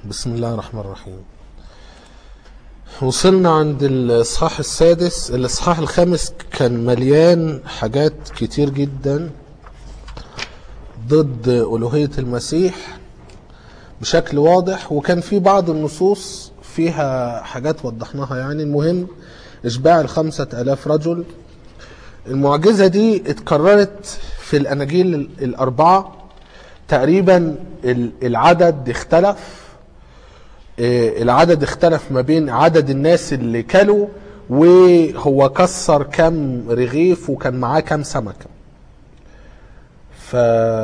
بسم الله الرحمن الرحيم وصلنا عند الإصحاح السادس الإصحاح الخامس كان مليان حاجات كتير جدا ضد ألوهية المسيح بشكل واضح وكان في بعض النصوص فيها حاجات وضحناها يعني المهم إشباع الخمسة ألاف رجل المعجزة دي اتكررت في الأناجيل الأربعة تقريبا العدد اختلف العدد اختلف ما بين عدد الناس اللي كلوا وهو كسر كم رغيف وكان معاه كم سمكة ف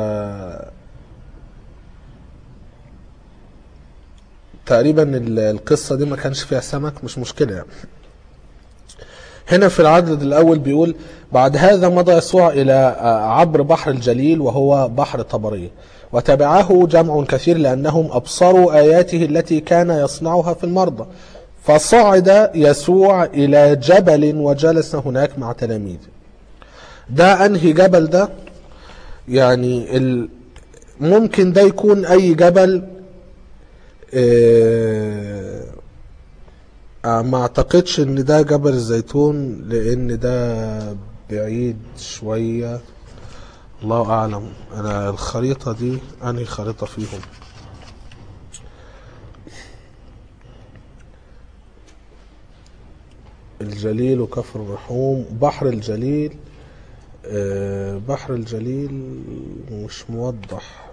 تقريبا القصة دي ما كانش فيها سمك مش مشكلة يعني هنا في العدد الأول بيقول بعد هذا مضى يسوع إلى عبر بحر الجليل وهو بحر طبرية وتبعه جمع كثير لأنهم أبصروا آياته التي كان يصنعها في المرضى فصعد يسوع إلى جبل وجلس هناك مع تلاميذه ده أنهي جبل ده يعني ال... ممكن ده يكون أي جبل آه ما اعتقدش ان ده جبل الزيتون لان ده بعيد شوية الله اعلم انا الخريطة دي انهي خريطة فيهم الجليل وكفر الرحوم بحر الجليل بحر الجليل مش موضح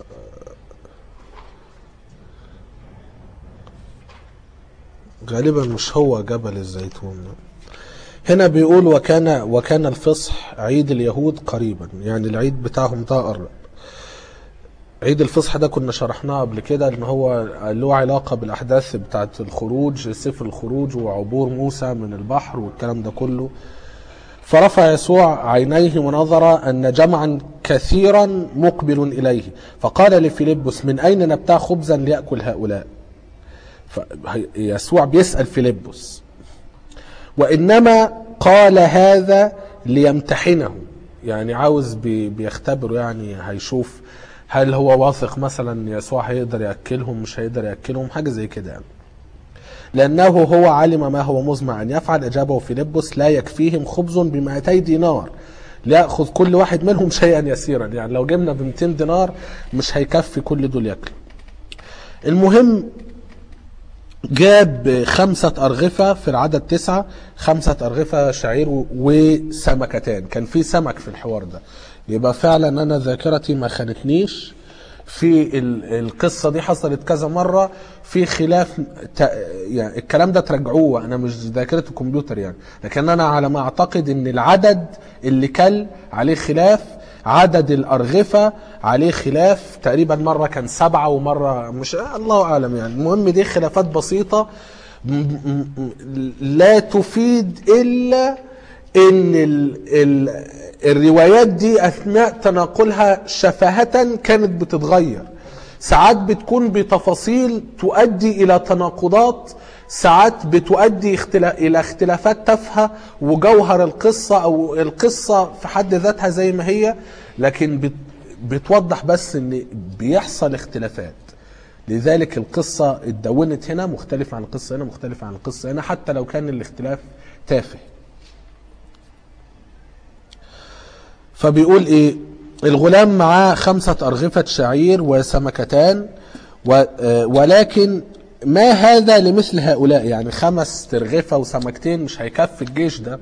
غالبا مش هو جبل الزيتون هنا بيقول وكان وكان الفصح عيد اليهود قريبا يعني العيد بتاعهم ده قرب عيد الفصح ده كنا شرحناه قبل كده ان هو له علاقه بالاحداث بتاعه الخروج سفر الخروج وعبور موسى من البحر والكلام ده كله فرفع يسوع عينيه ونظر ان جمعا كثيرا مقبل اليه فقال لفيلبس من اين نبتاع خبزا لياكل هؤلاء يسوع بيسأل فيلبس وإنما قال هذا ليمتحنه يعني عاوز بي بيختبره يعني هيشوف هل هو واثق مثلا يسوع هيقدر يأكلهم مش هيقدر يأكلهم حاجة زي كده يعني لأنه هو علم ما هو مزمع أن يفعل أجابه فيلبس لا يكفيهم خبز بمائتي دينار ليأخذ كل واحد منهم شيئا يسيرا يعني لو جبنا ب 200 دينار مش هيكفي كل دول ياكلوا المهم جاب خمسة أرغفة في العدد تسعة خمسة أرغفة شعير وسمكتان كان في سمك في الحوار ده يبقى فعلا أنا ذاكرتي ما خانتنيش في القصة دي حصلت كذا مرة في خلاف يعني الكلام ده ترجعوه أنا مش ذاكرة الكمبيوتر يعني لكن أنا على ما أعتقد إن العدد اللي كل عليه خلاف عدد الأرغفة عليه خلاف تقريبا مرة كان سبعة ومرة مش الله أعلم يعني المهم دي خلافات بسيطة لا تفيد إلا إن ال ال الروايات دي أثناء تناقلها شفاهة كانت بتتغير ساعات بتكون بتفاصيل تؤدي إلى تناقضات ساعات بتؤدي اختلا... الى اختلافات تافهه وجوهر القصه او القصه في حد ذاتها زي ما هي لكن بت... بتوضح بس ان بيحصل اختلافات لذلك القصه اتدونت هنا مختلفه عن القصه هنا مختلفه عن القصه هنا حتى لو كان الاختلاف تافه فبيقول ايه الغلام معاه خمسة أرغفة شعير وسمكتان و... ولكن ما هذا لمثل هؤلاء يعني خمس ترغفة وسمكتين مش هيكفي الجيش ده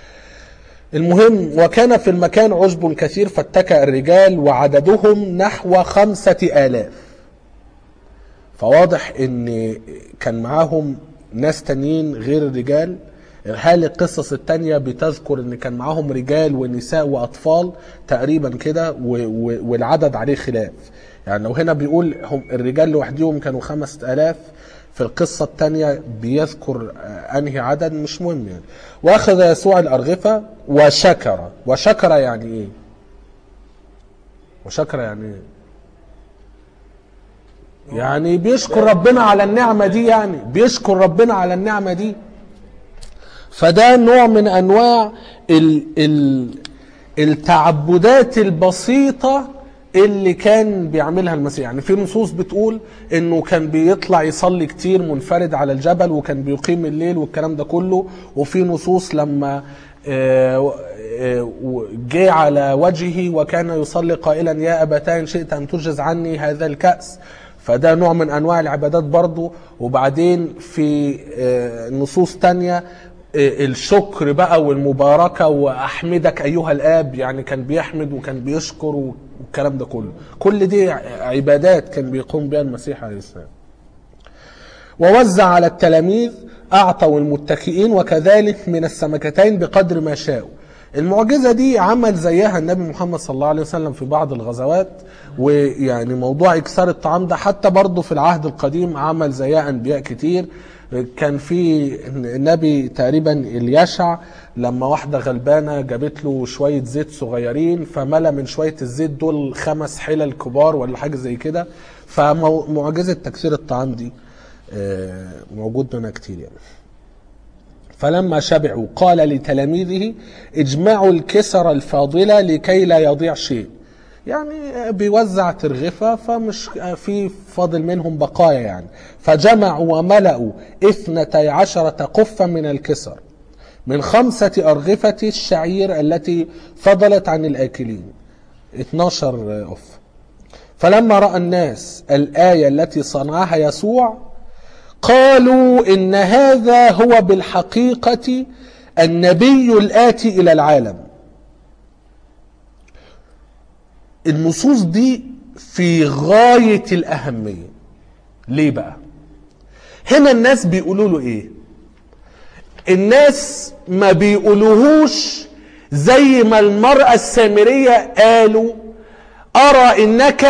المهم وكان في المكان عشب كثير فاتكأ الرجال وعددهم نحو خمسة آلاف فواضح ان كان معاهم ناس تانيين غير الرجال هل القصص التانية بتذكر ان كان معاهم رجال ونساء واطفال تقريبا كده والعدد عليه خلاف يعني لو هنا بيقول هم الرجال لوحدهم كانوا خمسة آلاف في القصة الثانية بيذكر أنهي عدد مش مهم يعني وأخذ يسوع الأرغفة وشكر وشكر يعني إيه وشكر يعني إيه يعني بيشكر ربنا على النعمة دي يعني بيشكر ربنا على النعمة دي فده نوع من أنواع ال ال التعبدات البسيطة اللي كان بيعملها المسيح يعني في نصوص بتقول انه كان بيطلع يصلي كتير منفرد على الجبل وكان بيقيم الليل والكلام ده كله وفي نصوص لما آه، آه، جه على وجهه وكان يصلي قائلا يا ابتاه ان شئت ان تجز عني هذا الكأس فده نوع من انواع العبادات برضو وبعدين في آه، نصوص تانية آه، الشكر بقى والمباركة وأحمدك أيها الآب يعني كان بيحمد وكان بيشكر والكلام ده كله كل دي عبادات كان بيقوم بها المسيح عليه السلام ووزع على التلاميذ أعطوا المتكئين وكذلك من السمكتين بقدر ما شاءوا المعجزة دي عمل زيها النبي محمد صلى الله عليه وسلم في بعض الغزوات ويعني موضوع إكسار الطعام ده حتى برضه في العهد القديم عمل زيها أنبياء كتير كان في نبي تقريبا اليشع لما واحدة غلبانة جابت له شوية زيت صغيرين فملى من شوية الزيت دول خمس حلل كبار ولا حاجة زي كده فمعجزة تكسير الطعام دي آه، موجود منها كتير يعني فلما شبعوا قال لتلاميذه اجمعوا الكسر الفاضلة لكي لا يضيع شيء يعني بيوزع ترغفة فمش في فاضل منهم بقايا يعني فجمعوا وملأوا اثنتي عشرة قفا من الكسر من خمسة أرغفة الشعير التي فضلت عن الآكلين 12 أف فلما رأى الناس الآية التي صنعها يسوع قالوا إن هذا هو بالحقيقة النبي الآتي إلى العالم النصوص دي في غاية الأهمية ليه بقى هنا الناس بيقولوا له ايه الناس ما بيقولوهوش زي ما المرأة السامرية قالوا أرى إنك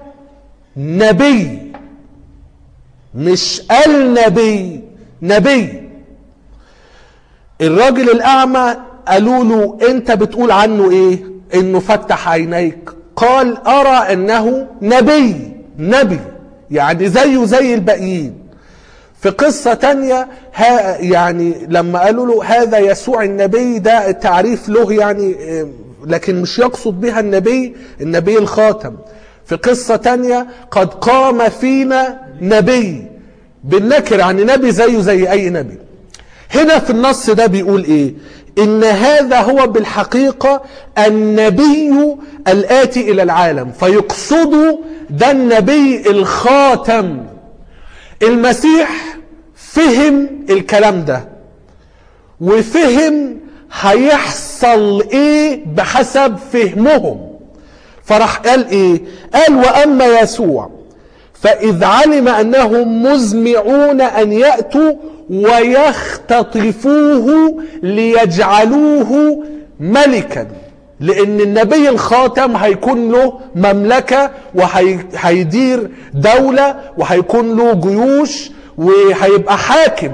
نبي مش النبي نبي الراجل الأعمى قالوا له أنت بتقول عنه إيه إنه فتح عينيك قال أرى أنه نبي نبي يعني زيه زي الباقيين في قصة تانية ها يعني لما قالوا له هذا يسوع النبي ده تعريف له يعني آه، لكن مش يقصد بها النبي النبي الخاتم في قصة تانية قد قام فينا نبي بالنكر يعني نبي زيه زي أي نبي هنا في النص ده بيقول ايه ان هذا هو بالحقيقة النبي الآتي الى العالم فيقصدوا ده النبي الخاتم المسيح فهم الكلام ده وفهم هيحصل ايه بحسب فهمهم فراح قال ايه قال واما يسوع فإذ علم أنهم مزمعون أن يأتوا ويختطفوه ليجعلوه ملكا لأن النبي الخاتم هيكون له مملكة وهيدير دولة وهيكون له جيوش وهيبقى حاكم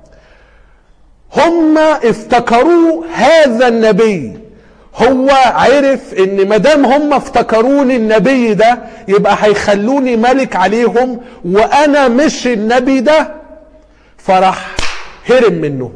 هم افتكروا هذا النبي هو عرف ان مادام هم افتكروني النبي ده يبقى هيخلوني ملك عليهم وانا مش النبي ده فراح هرم منهم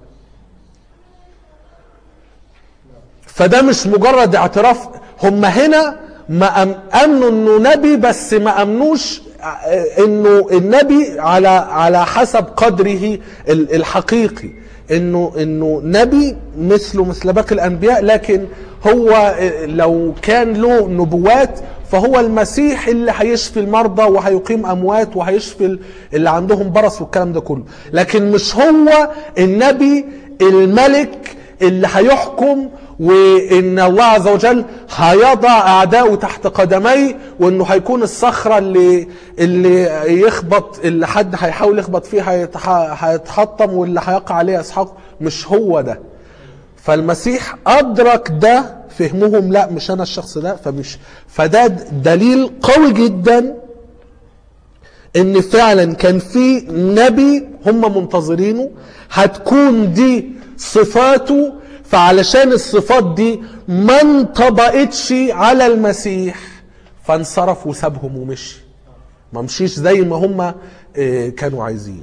فده مش مجرد اعتراف هم هنا ما أم- امنوا انه نبي بس ما امنوش انه النبي على على حسب قدره ال- الحقيقي انه انه نبي مثله مثل باقي الانبياء لكن هو لو كان له نبوات فهو المسيح اللي هيشفي المرضى وهيقيم اموات وهيشفي ال- اللي عندهم برص والكلام ده كله لكن مش هو النبي الملك اللي هيحكم وان الله عز وجل هيضع اعدائه تحت قدميه وانه هيكون الصخره اللي اللي يخبط اللي حد هيحاول يخبط فيها هيتح- هيتحطم واللي هيقع عليه اسحاق مش هو ده فالمسيح ادرك ده فهمهم لا مش انا الشخص ده فمش فده دليل قوي جدا ان فعلا كان في نبي هم منتظرينه هتكون دي صفاته فعلشان الصفات دي ما انطبقتش على المسيح فانصرف وسابهم ومشي ما مشيش زي ما هم آه، كانوا عايزين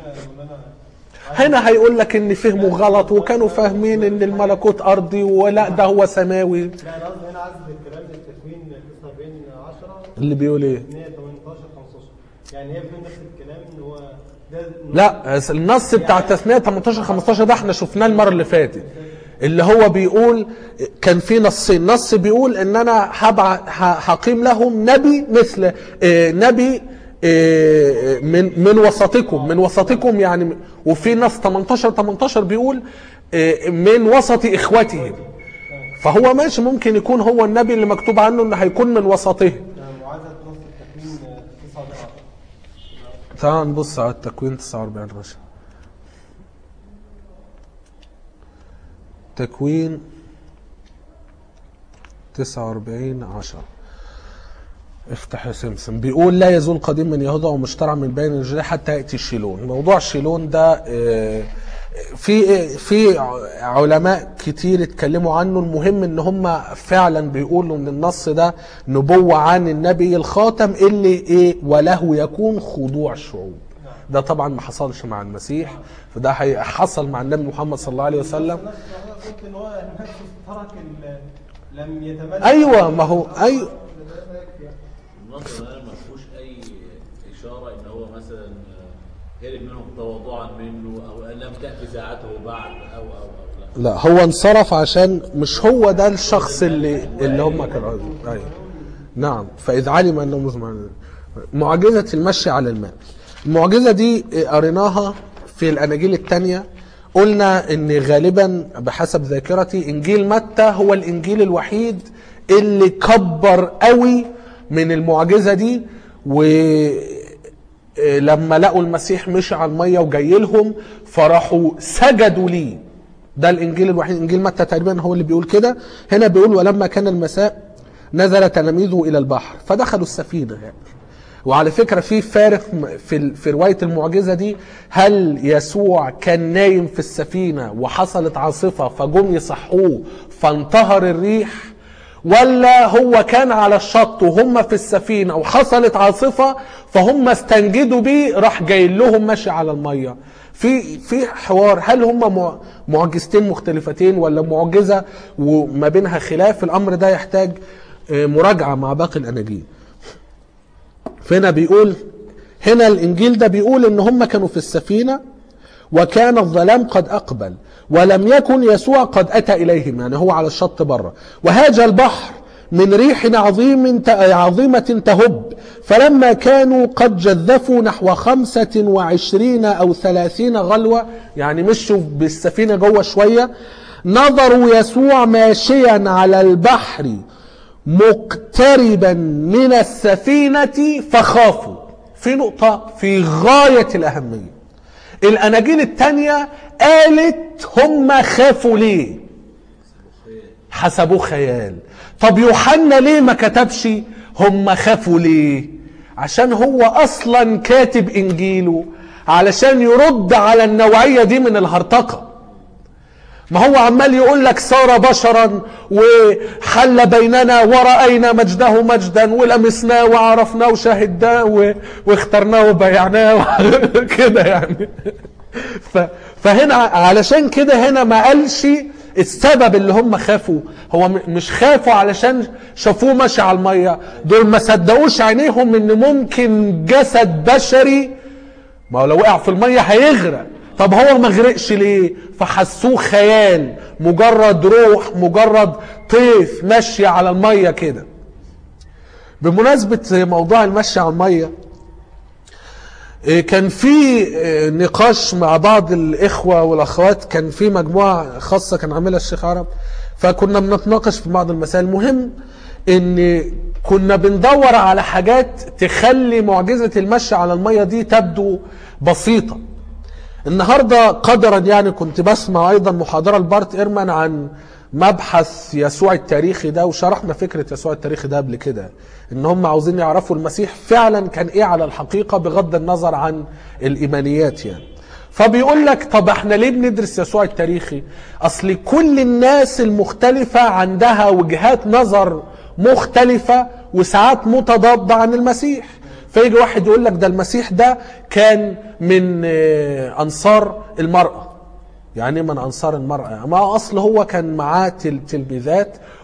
هنا هيقول لك ان فهموا غلط وكانوا فاهمين ان الملكوت ارضي ولا ده هو سماوي لا انا قصدي هنا عزل الكلام للتكوين 49 اللي بيقول ايه ان هي 18 15 يعني هي بتقول نفس الكلام ان هو ده إنه لا النص بتاع التثنية 18 15 ده احنا شفناه المرة اللي فاتت اللي هو بيقول كان في نصين نص بيقول ان انا هبع ه- هقيم لهم نبي مثل آه، نبي آه، من من وسطكم من وسطكم يعني وفي نص 18 18 بيقول آه، من وسط اخوتهم فهو ماشي ممكن يكون هو النبي اللي مكتوب عنه انه هيكون من وسطهم معاذة نص التكوين 9 10 تعال نبص على التكوين 49 رشا تكوين 49 10 افتح يا سمسم بيقول لا يزول قديم من يهوذا ومشترع من بين الرجال حتى ياتي شيلون موضوع شيلون ده آه، في في علماء كتير اتكلموا عنه المهم ان هم فعلا بيقولوا ان النص ده نبوة عن النبي الخاتم اللي ايه وله يكون خضوع الشعوب ده طبعا ما حصلش مع المسيح فده هي- حصل مع النبي محمد صلى الله عليه وسلم نفس قلت ان هو نفسه ترك ال- لم يتمنى ايوه ما هو ايوه النص ده ما فيهوش اي اشاره ان هو مثلا هرب منهم تواضعا منه او لم تاتي ساعته بعد او او او لا لا هو انصرف عشان مش هو ده الشخص اللي اللي هم كانوا عايزين. ايوه نعم فاذ علم انه مزمع معجزه المشي على الماء المعجزه دي قريناها في الاناجيل الثانيه قلنا ان غالبا بحسب ذاكرتي انجيل متى هو الانجيل الوحيد اللي كبر قوي من المعجزه دي و لما لقوا المسيح مشي على الميه وجاي لهم فراحوا سجدوا ليه ده الانجيل الوحيد انجيل متى تقريبا هو اللي بيقول كده هنا بيقول ولما كان المساء نزل تلاميذه الى البحر فدخلوا السفينه يعني وعلى فكره في فارق م- في ال- في روايه المعجزه دي هل يسوع كان نايم في السفينه وحصلت عاصفه فجم يصحوه فانتهر الريح ولا هو كان على الشط وهم في السفينة وحصلت عاصفة فهم استنجدوا بيه راح جاي لهم ماشي على المية في في حوار هل هم مع- معجزتين مختلفتين ولا معجزة وما بينها خلاف الأمر ده يحتاج آه، مراجعة مع باقي الأناجيل فهنا بيقول هنا الإنجيل ده بيقول إن هم كانوا في السفينة وكان الظلام قد أقبل ولم يكن يسوع قد أتى إليهم يعني هو على الشط بره وهاج البحر من ريح عظيم ت- عظيمة تهب فلما كانوا قد جذفوا نحو خمسة وعشرين أو ثلاثين غلوة يعني مشوا بالسفينة جوه شوية نظروا يسوع ماشيا على البحر مقتربا من السفينة فخافوا في نقطة في غاية الأهمية الاناجيل التانية قالت هم خافوا ليه حسبوه خيال طب يوحنا ليه ما كتبش هم خافوا ليه عشان هو اصلا كاتب انجيله علشان يرد على النوعية دي من الهرطقة ما هو عمال يقول لك صار بشرا وحل بيننا ورأينا مجده مجدا ولمسناه وعرفناه وشاهدناه و- واخترناه وبيعناه كده يعني ف فهنا علشان كده هنا ما قالش السبب اللي هم خافوا هو م- مش خافوا علشان شافوه ماشي على الميه دول ما صدقوش عينيهم ان ممكن جسد بشري ما هو لو وقع في الميه هيغرق طب هو ما غرقش ليه فحسوه خيال مجرد روح مجرد طيف ماشي على الميه كده بمناسبة موضوع المشي على الميه إيه، كان في إيه، نقاش مع بعض الاخوه والاخوات كان في مجموعه خاصه كان عاملها الشيخ عرب فكنا بنتناقش في بعض المسائل المهم ان كنا بندور على حاجات تخلي معجزه المشي على الميه دي تبدو بسيطه النهارده قدرا يعني كنت بسمع ايضا محاضره لبارت ايرمان عن مبحث يسوع التاريخي ده وشرحنا فكره يسوع التاريخي ده قبل كده ان هم عاوزين يعرفوا المسيح فعلا كان ايه على الحقيقه بغض النظر عن الايمانيات يعني فبيقول لك طب احنا ليه بندرس يسوع التاريخي اصل كل الناس المختلفه عندها وجهات نظر مختلفه وساعات متضاده عن المسيح فيجي واحد يقول لك ده المسيح ده كان من آه، انصار المراه يعني إيه من انصار المراه ما اصل هو كان معاه تل- تلميذات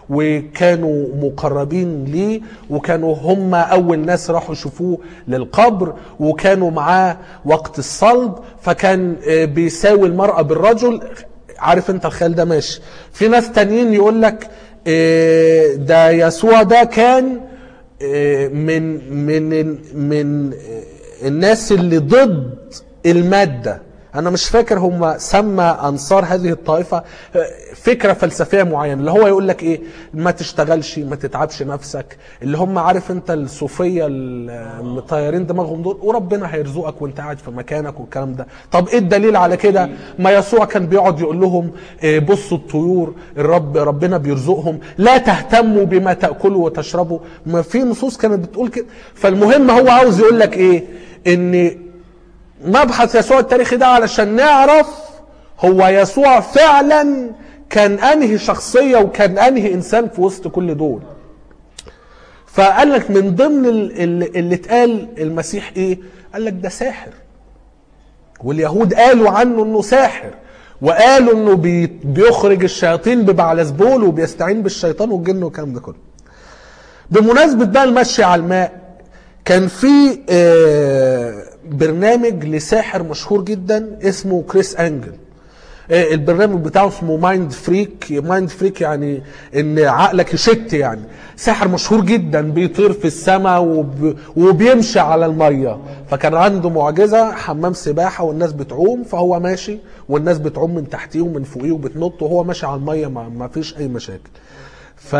وكانوا مقربين ليه وكانوا هم اول ناس راحوا يشوفوه للقبر وكانوا معاه وقت الصلب فكان آه، بيساوي المرأة بالرجل عارف انت الخيال ده ماشي في ناس تانيين يقول لك آه، ده يسوع ده كان آه، من من من آه، الناس اللي ضد المادة انا مش فاكر هم سمى انصار هذه الطائفة آه، فكرة فلسفية معينة اللي هو يقول لك ايه ما تشتغلش ما تتعبش نفسك اللي هم عارف انت الصوفية المطيرين دماغهم دول وربنا هيرزقك وانت قاعد في مكانك والكلام ده طب ايه الدليل على كده ما يسوع كان بيقعد يقول لهم آه، بصوا الطيور الرب ربنا بيرزقهم لا تهتموا بما تاكلوا وتشربوا ما في نصوص كانت بتقول كده فالمهم هو عاوز يقول لك ايه ان مبحث يسوع التاريخي ده علشان نعرف هو يسوع فعلا كان انهي شخصيه وكان انهي انسان في وسط كل دول فقال لك من ضمن ال- ال- اللي اتقال المسيح ايه قال لك ده ساحر واليهود قالوا عنه انه ساحر وقالوا انه بي بيخرج الشياطين ببعلزبول وبيستعين بالشيطان والجن والكلام ده كله بمناسبة بقى المشي على الماء كان في آه، برنامج لساحر مشهور جدا اسمه كريس انجل آه، البرنامج بتاعه اسمه مايند فريك مايند فريك يعني ان عقلك يشت يعني ساحر مشهور جدا بيطير في السماء وب... وبيمشي على الميه فكان عنده معجزه حمام سباحه والناس بتعوم فهو ماشي والناس بتعوم من تحتيه ومن فوقيه وبتنط وهو ماشي على الميه ما, ما فيش اي مشاكل ف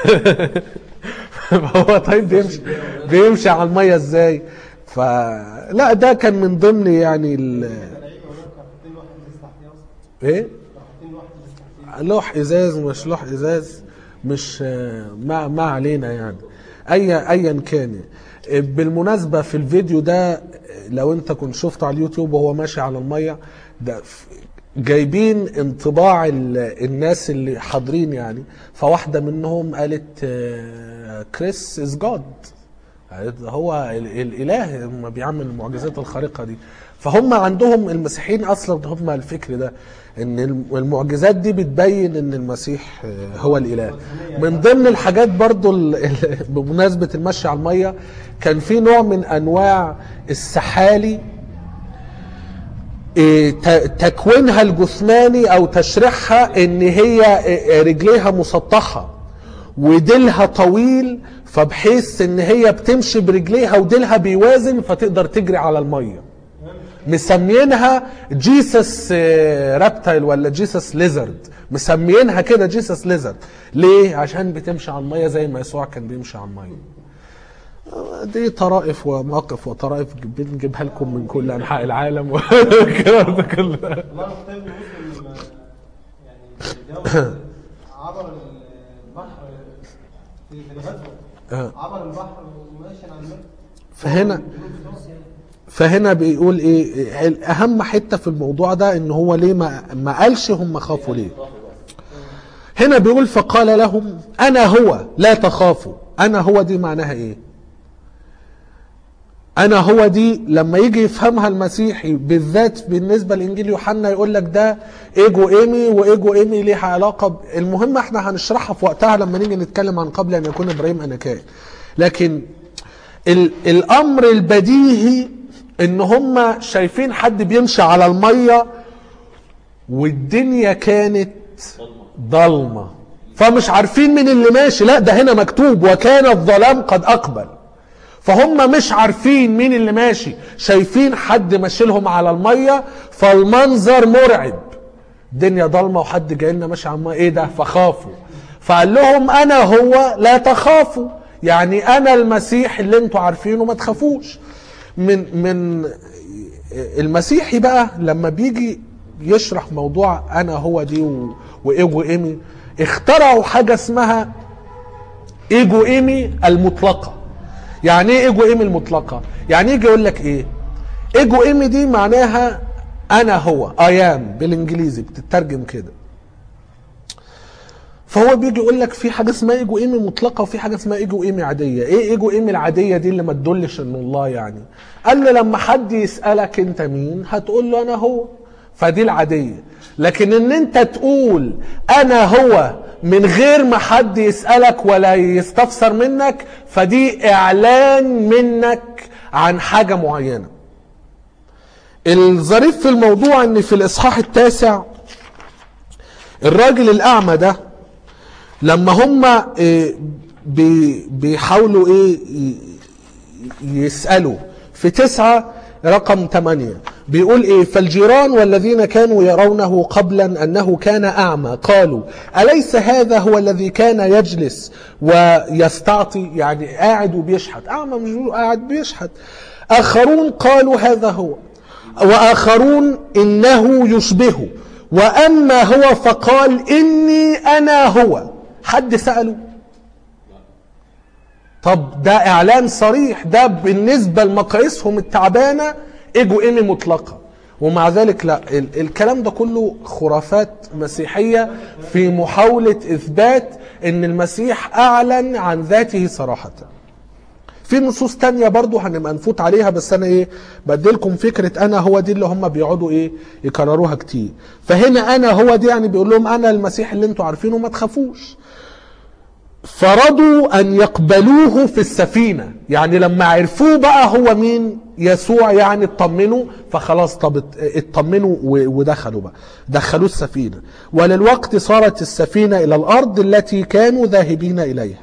فهو طيب بيمشي بيمشي على الميه ازاي فلا ده كان من ضمن يعني ال... لعيبه هناك حاطين واحد لسه تحتيه اصلا ايه حاطين واحد لسه تحتيه لوح ازاز مش لوح ازاز مش ما ما علينا يعني ايا ايا كان بالمناسبه في الفيديو ده لو انت كنت شفته على اليوتيوب وهو ماشي على الميه ده ف- جايبين انطباع ال- الناس اللي حاضرين يعني فواحده منهم قالت آه، كريس از جاد هو ال- الاله لما بيعمل المعجزات الخارقه دي فهم عندهم المسيحيين اصلا هم الفكر ده ان الم- المعجزات دي بتبين ان المسيح آه، هو الاله من ضمن الحاجات برضو ال- ال- بمناسبه المشي على الميه كان في نوع من انواع السحالي إيه، ت- تكوينها الجسماني او تشريحها ان هي إيه، رجليها مسطحه وديلها طويل فبحيث ان هي بتمشي برجليها وديلها بيوازن فتقدر تجري على الميه مسميينها جيسس رابتايل ولا جيسس ليزرد مسميينها كده جيسس ليزرد ليه عشان بتمشي على الميه زي ما يسوع كان بيمشي على الميه دي طرائف ومواقف وطرائف بنجيبها لكم من كل انحاء العالم والكلام ده كله والله مختلف مسلم يعني بيجاوب عبر البحر في في الغزوه آه. عبر البحر وماشي على الماء فهنا فهنا بيقول ايه اهم حته في الموضوع ده ان هو ليه ما, ما قالش هم خافوا ليه هنا بيقول فقال لهم انا هو لا تخافوا انا هو دي معناها ايه انا هو دي لما يجي يفهمها المسيحي بالذات بالنسبه لانجيل يوحنا يقول لك ده ايجو ايمي وايجو ايمي ليها علاقه ب... المهم احنا هنشرحها في وقتها لما نيجي نتكلم عن قبل ان يكون ابراهيم انا كائن لكن ال... الامر البديهي ان هم شايفين حد بيمشي على الميه والدنيا كانت ضلمه فمش عارفين مين اللي ماشي لا ده هنا مكتوب وكان الظلام قد اقبل فهم مش عارفين مين اللي ماشي شايفين حد ماشي لهم على الميه فالمنظر مرعب الدنيا ضلمه وحد جاي لنا ماشي على الميه ايه ده فخافوا فقال لهم انا هو لا تخافوا يعني انا المسيح اللي انتوا عارفينه ما تخافوش من من المسيحي بقى لما بيجي يشرح موضوع انا هو دي و- وايجو ايمي اخترعوا حاجه اسمها ايجو ايمي المطلقه يعني ايه ايجو ايمي المطلقه يعني يجي يقول لك ايه ايجو ايمي دي معناها انا هو ايام بالانجليزي بتترجم كده فهو بيجي يقول لك في حاجه اسمها ايجو ايمي مطلقه وفي حاجه اسمها ايجو ايمي عاديه ايه ايجو ايمي العاديه دي اللي ما تدلش انه الله يعني قال له لما حد يسالك انت مين هتقول له انا هو فدي العادية لكن ان انت تقول انا هو من غير ما حد يسألك ولا يستفسر منك فدي اعلان منك عن حاجة معينة الظريف في الموضوع ان في الاصحاح التاسع الراجل الاعمى ده لما هم إيه، بي- بيحاولوا ايه ي- يسألوا في تسعة رقم ثمانية بيقول ايه فالجيران والذين كانوا يرونه قبلا انه كان اعمى قالوا اليس هذا هو الذي كان يجلس ويستعطي يعني قاعد وبيشحت اعمى مش بيقول قاعد بيشحت اخرون قالوا هذا هو واخرون انه يشبهه واما هو فقال اني انا هو حد ساله طب ده اعلان صريح ده بالنسبه لمقاييسهم التعبانه ايجو ايمي مطلقه ومع ذلك لا ال- الكلام ده كله خرافات مسيحيه في محاوله اثبات ان المسيح اعلن عن ذاته صراحه في نصوص تانية برضو هنبقى نفوت عليها بس انا ايه بديلكم فكرة انا هو دي اللي هم بيقعدوا ايه يكرروها كتير فهنا انا هو دي يعني بيقول لهم انا المسيح اللي انتوا عارفينه ما تخافوش فرضوا ان يقبلوه في السفينه يعني لما عرفوه بقى هو مين يسوع يعني اطمنوا فخلاص طب ات- اطمنوا و- ودخلوا بقى دخلوه السفينه وللوقت صارت السفينه الى الارض التي كانوا ذاهبين اليها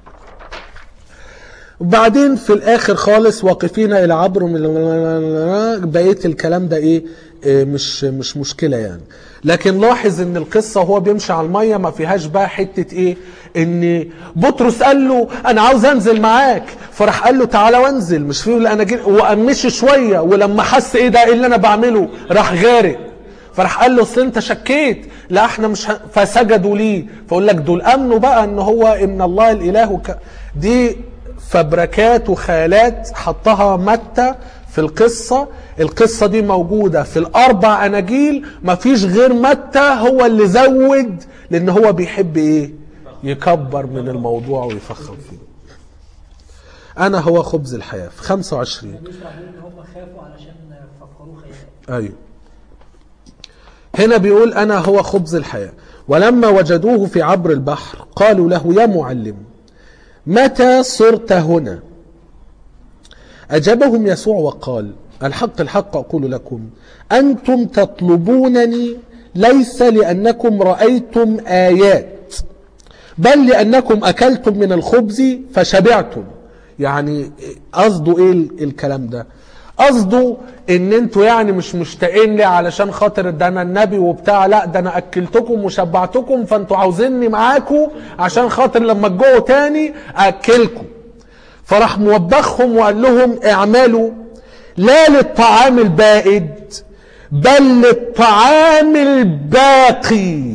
وبعدين في الاخر خالص واقفين الى عبر من بقيه الكلام ده ايه إيه مش مش مشكله يعني لكن لاحظ ان القصه وهو بيمشي على الميه ما فيهاش بقى حته ايه ان بطرس قال له انا عاوز انزل معاك فراح قال له تعالى وانزل مش فيه الاناجيل وقام مشي شويه ولما حس ايه ده ايه اللي انا بعمله راح غارق فراح قال له اصل انت شكيت لا احنا مش ه... فسجدوا ليه فاقول لك دول امنوا بقى ان هو ابن الله الاله وك... دي فبركات وخيالات حطها متى في القصة القصة دي موجودة في الأربع أناجيل مفيش غير متى هو اللي زود لأن هو بيحب إيه يكبر من الموضوع ويفخم فيه أنا هو خبز الحياة في 25 بيشرح لهم ان هم خافوا علشان فكروه خيال أيوه هنا بيقول أنا هو خبز الحياة ولما وجدوه في عبر البحر قالوا له يا معلم متى صرت هنا أجابهم يسوع وقال الحق الحق أقول لكم أنتم تطلبونني ليس لأنكم رأيتم آيات بل لأنكم أكلتم من الخبز فشبعتم يعني قصده إيه ال- الكلام ده قصده ان انتوا يعني مش مشتاقين لي علشان خاطر ده انا النبي وبتاع لا ده انا اكلتكم وشبعتكم فانتوا عاوزيني معاكم عشان خاطر لما تجوعوا تاني اكلكم فراح موبخهم وقال لهم اعملوا لا للطعام البائد بل للطعام الباقي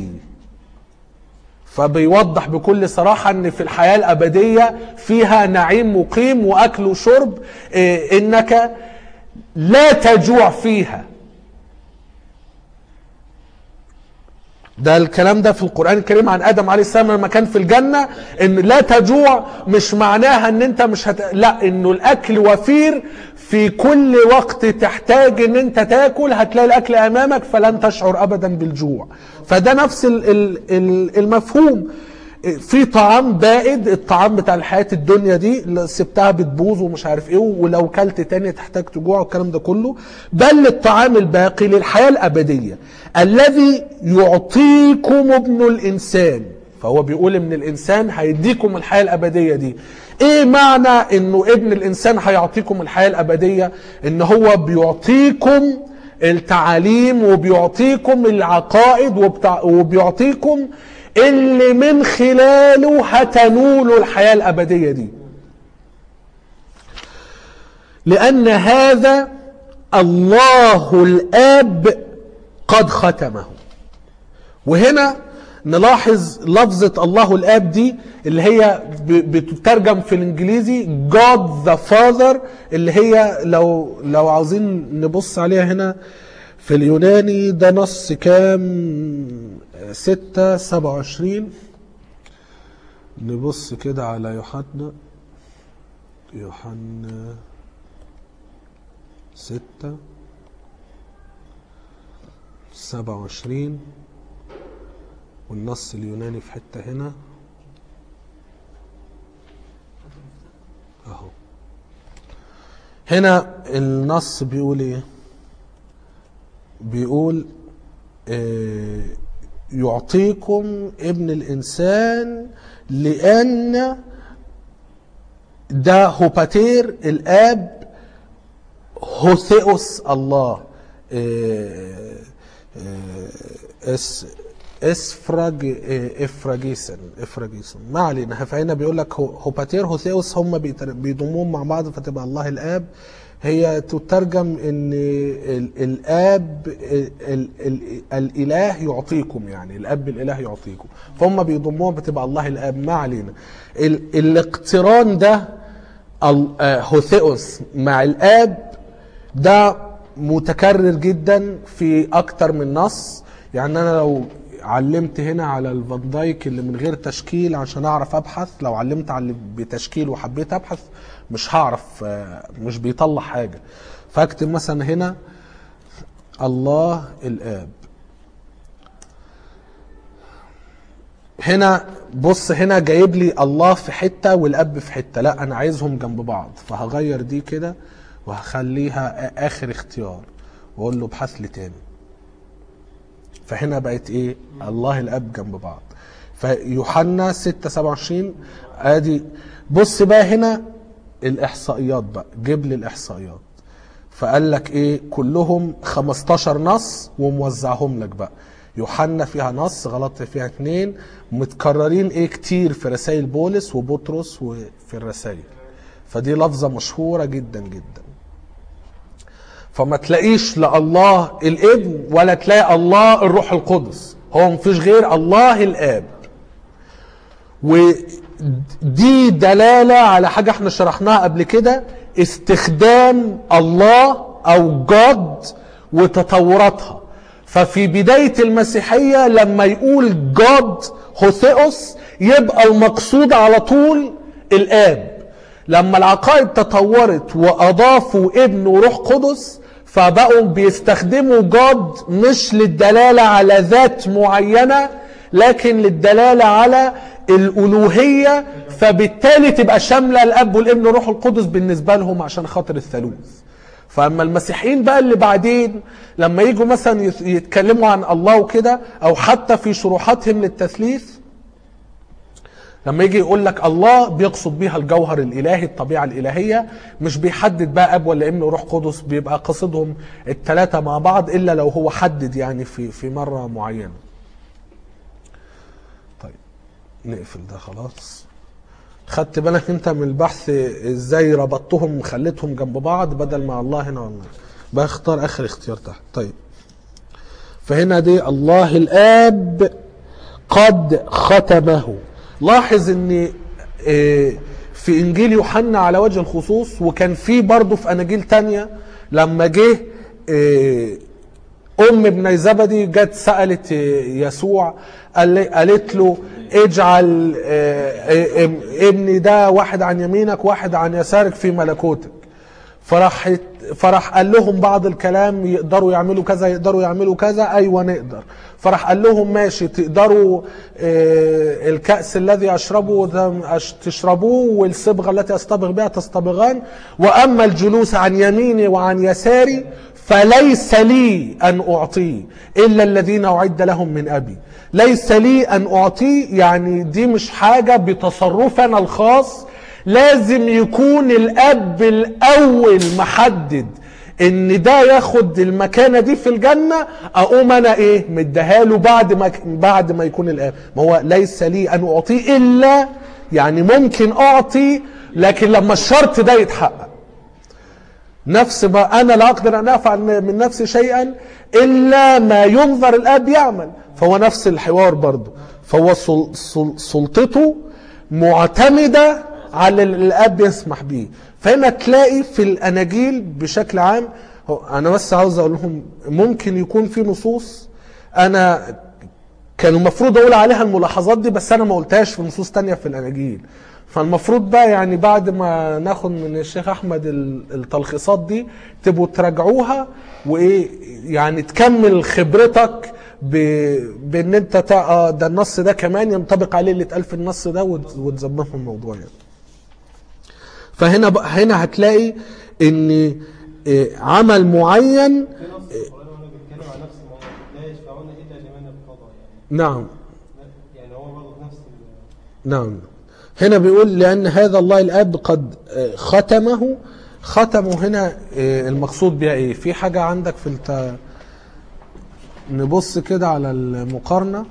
فبيوضح بكل صراحة ان في الحياة الابدية فيها نعيم مقيم واكل وشرب إيه، انك لا تجوع فيها ده الكلام ده في القرآن الكريم عن آدم عليه السلام لما كان في الجنة إن لا تجوع مش معناها إن أنت مش هت... لا إنه الأكل وفير في كل وقت تحتاج إن أنت تاكل هتلاقي الأكل أمامك فلن تشعر أبدا بالجوع فده نفس ال- ال- ال- المفهوم في طعام بائد الطعام بتاع الحياة الدنيا دي اللي سبتها بتبوظ ومش عارف ايه ولو كلت تاني تحتاج تجوع والكلام ده كله بل الطعام الباقي للحياة الأبدية الذي يعطيكم ابن الإنسان فهو بيقول ان الإنسان هيديكم الحياة الأبدية دي ايه معنى انه ابن الإنسان هيعطيكم الحياة الأبدية ان هو بيعطيكم التعاليم وبيعطيكم العقائد وبتاع وبيعطيكم اللي من خلاله هتنولوا الحياة الأبدية دي لأن هذا الله الآب قد ختمه وهنا نلاحظ لفظة الله الآب دي اللي هي ب- بتترجم في الإنجليزي God the Father اللي هي لو لو عاوزين نبص عليها هنا في اليوناني ده نص كام ستة سبعة وعشرين نبص كده على يوحنا يوحنا ستة 27 والنص اليوناني في حتة هنا اهو هنا النص بيقول ايه بيقول آه، يعطيكم ابن الانسان لان ده هوباتير الاب هوثيوس الله آه، آه، اس اسفراج آه، افراجيسن افراجيسن ما علينا فهنا بيقول لك هو- هوباتير هوثيوس هم بيتر- بيضموهم مع بعض فتبقى الله الاب هي تترجم ان ال- الاب ال ال ال الاله يعطيكم يعني الاب الاله يعطيكم فهم بيضموهم بتبقى الله الاب ما علينا ال الاقتران ده ال- آه، هوثيوس مع الاب ده متكرر جدا في اكتر من نص يعني انا لو علمت هنا على الفان دايك اللي من غير تشكيل عشان اعرف ابحث لو علمت على اللي بتشكيل وحبيت ابحث مش هعرف آه، مش بيطلع حاجه فاكتب مثلا هنا الله الاب هنا بص هنا جايب لي الله في حته والاب في حته لا انا عايزهم جنب بعض فهغير دي كده وهخليها آ- اخر اختيار واقول له ابحث لي تاني فهنا بقت ايه الله الاب جنب بعض فيوحنا 6 27 ادي بص بقى هنا الاحصائيات بقى جيب لي الاحصائيات فقال لك ايه كلهم 15 نص وموزعهم لك بقى يوحنا فيها نص غلط فيها اتنين متكررين ايه كتير في رسائل بولس وبطرس وفي الرسائل فدي لفظة مشهورة جدا جدا فما تلاقيش لا الله الابن ولا تلاقي الله الروح القدس هو مفيش غير الله الاب ودي دلالة على حاجة احنا شرحناها قبل كده استخدام الله او جاد وتطوراتها ففي بداية المسيحية لما يقول جاد هوثيوس يبقى المقصود على طول الاب لما العقائد تطورت واضافوا ابن وروح قدس فبقوا بيستخدموا جاد مش للدلالة على ذات معينة لكن للدلالة على الألوهية فبالتالي تبقى شاملة الأب والابن والروح القدس بالنسبة لهم عشان خاطر الثالوث فأما المسيحيين بقى اللي بعدين لما يجوا مثلا يت- يتكلموا عن الله وكده أو حتى في شروحاتهم للتثليث لما يجي يقول لك الله بيقصد بيها الجوهر الالهي الطبيعه الالهيه مش بيحدد بقى اب ولا ابن وروح قدس بيبقى قصدهم الثلاثه مع بعض الا لو هو حدد يعني في في مره معينه. طيب نقفل ده خلاص. خدت بالك انت من البحث ازاي ربطتهم خليتهم جنب بعض بدل ما الله هنا والله بقى اختار اخر اختيار تحت طيب فهنا دي الله الاب قد ختمه لاحظ ان آه، في انجيل يوحنا على وجه الخصوص وكان في برضه في اناجيل تانية لما جه آه، ام ابن زبدي جت سالت آه، يسوع قال- قالت له اجعل آه، آه، ابني ده واحد عن يمينك واحد عن يسارك في ملكوتك فراح فراح قال لهم بعض الكلام يقدروا يعملوا كذا يقدروا يعملوا كذا ايوه نقدر فراح قال لهم ماشي تقدروا آه، الكأس الذي اشربه ده أش- تشربوه والصبغه التي اصطبغ بها تصطبغان واما الجلوس عن يميني وعن يساري فليس لي ان اعطيه الا الذين اعد لهم من ابي ليس لي ان اعطيه يعني دي مش حاجه بتصرفنا الخاص لازم يكون الاب الاول محدد ان ده ياخد المكانه دي في الجنه اقوم انا ايه مديها له بعد ما بعد ما يكون الاب ما هو ليس لي ان اعطيه الا يعني ممكن اعطي لكن لما الشرط ده يتحقق نفس ما انا لا اقدر ان افعل من نفسي شيئا الا ما ينظر الاب يعمل فهو نفس الحوار برضه فهو سل سل سلطته معتمده على اللي الاب يسمح به فهنا تلاقي في الاناجيل بشكل عام هو انا بس عاوز اقول لهم ممكن يكون في نصوص انا كان المفروض اقول عليها الملاحظات دي بس انا ما قلتهاش في نصوص تانية في الاناجيل فالمفروض بقى يعني بعد ما ناخد من الشيخ احمد ال- التلخيصات دي تبقوا تراجعوها وايه يعني تكمل خبرتك ب... بان انت تع... آه ده النص ده كمان ينطبق عليه اللي اتقال في النص ده وت... وتظبطه الموضوع يعني فهنا ب... هنا هتلاقي ان آه، عمل معين في نص في القرآن هنا بيتكلم عن نفس الموضوع لا يشفعون إلا لمن ارتضى يعني نعم يعني هو برضه نفس ال- نعم هنا بيقول لأن هذا الله الأب قد آه، ختمه ختمه هنا آه، المقصود بها إيه في حاجة عندك في الت... نبص كده على المقارنة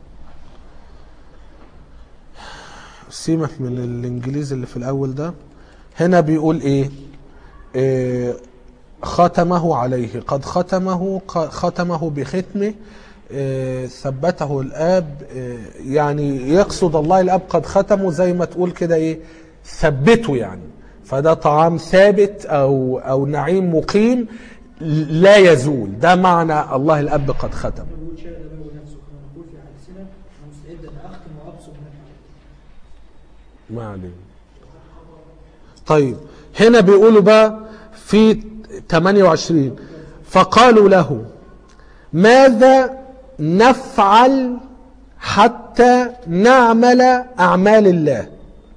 سيبك من الإنجليزي اللي في الأول ده هنا بيقول إيه آه، ختمه عليه قد ختمه ق- ختمه بختمه آه، ثبته الاب آه، يعني يقصد الله الاب قد ختمه زي ما تقول كده ايه ثبته يعني فده طعام ثابت او او نعيم مقيم لا يزول ده معنى الله الاب قد ختم يقول شاء له نفسه كما نقول في حديثنا أنا مستعد أن أختم وأبصر من ما علينا طيب هنا بيقولوا بقى في 28 فقالوا له ماذا نفعل حتى نعمل أعمال الله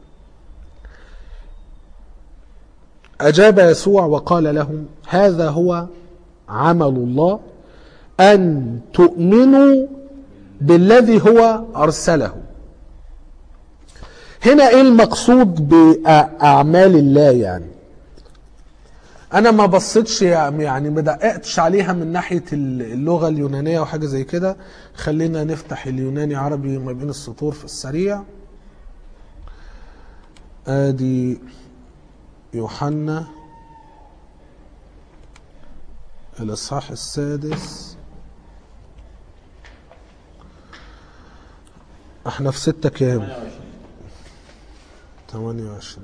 أجاب يسوع وقال لهم هذا هو عمل الله أن تؤمنوا بالذي هو أرسله هنا ايه المقصود باعمال الله يعني انا ما بصيتش يعني ما دققتش عليها من ناحيه اللغه اليونانيه وحاجه زي كده خلينا نفتح اليوناني عربي ما بين السطور في السريع ادي يوحنا الاصحاح السادس احنا في ستة كام 28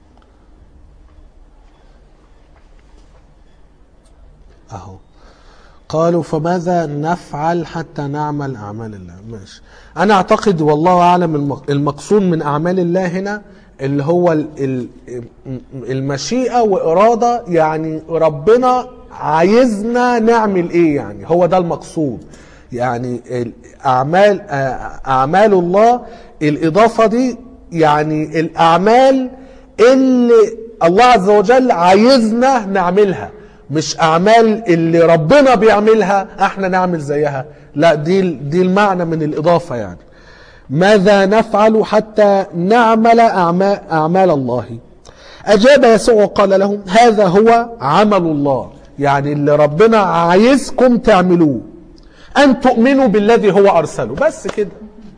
اهو قالوا فماذا نفعل حتى نعمل اعمال الله ماشي انا اعتقد والله اعلم المق- المقصود من اعمال الله هنا اللي هو ال- ال- المشيئه واراده يعني ربنا عايزنا نعمل ايه يعني هو ده المقصود يعني ال- اعمال آه، اعمال الله الاضافه دي يعني الاعمال اللي الله عز وجل عايزنا نعملها مش اعمال اللي ربنا بيعملها احنا نعمل زيها لا دي دي المعنى من الاضافه يعني ماذا نفعل حتى نعمل اعمال, أعمال الله اجاب يسوع وقال لهم هذا هو عمل الله يعني اللي ربنا عايزكم تعملوه ان تؤمنوا بالذي هو ارسله بس كده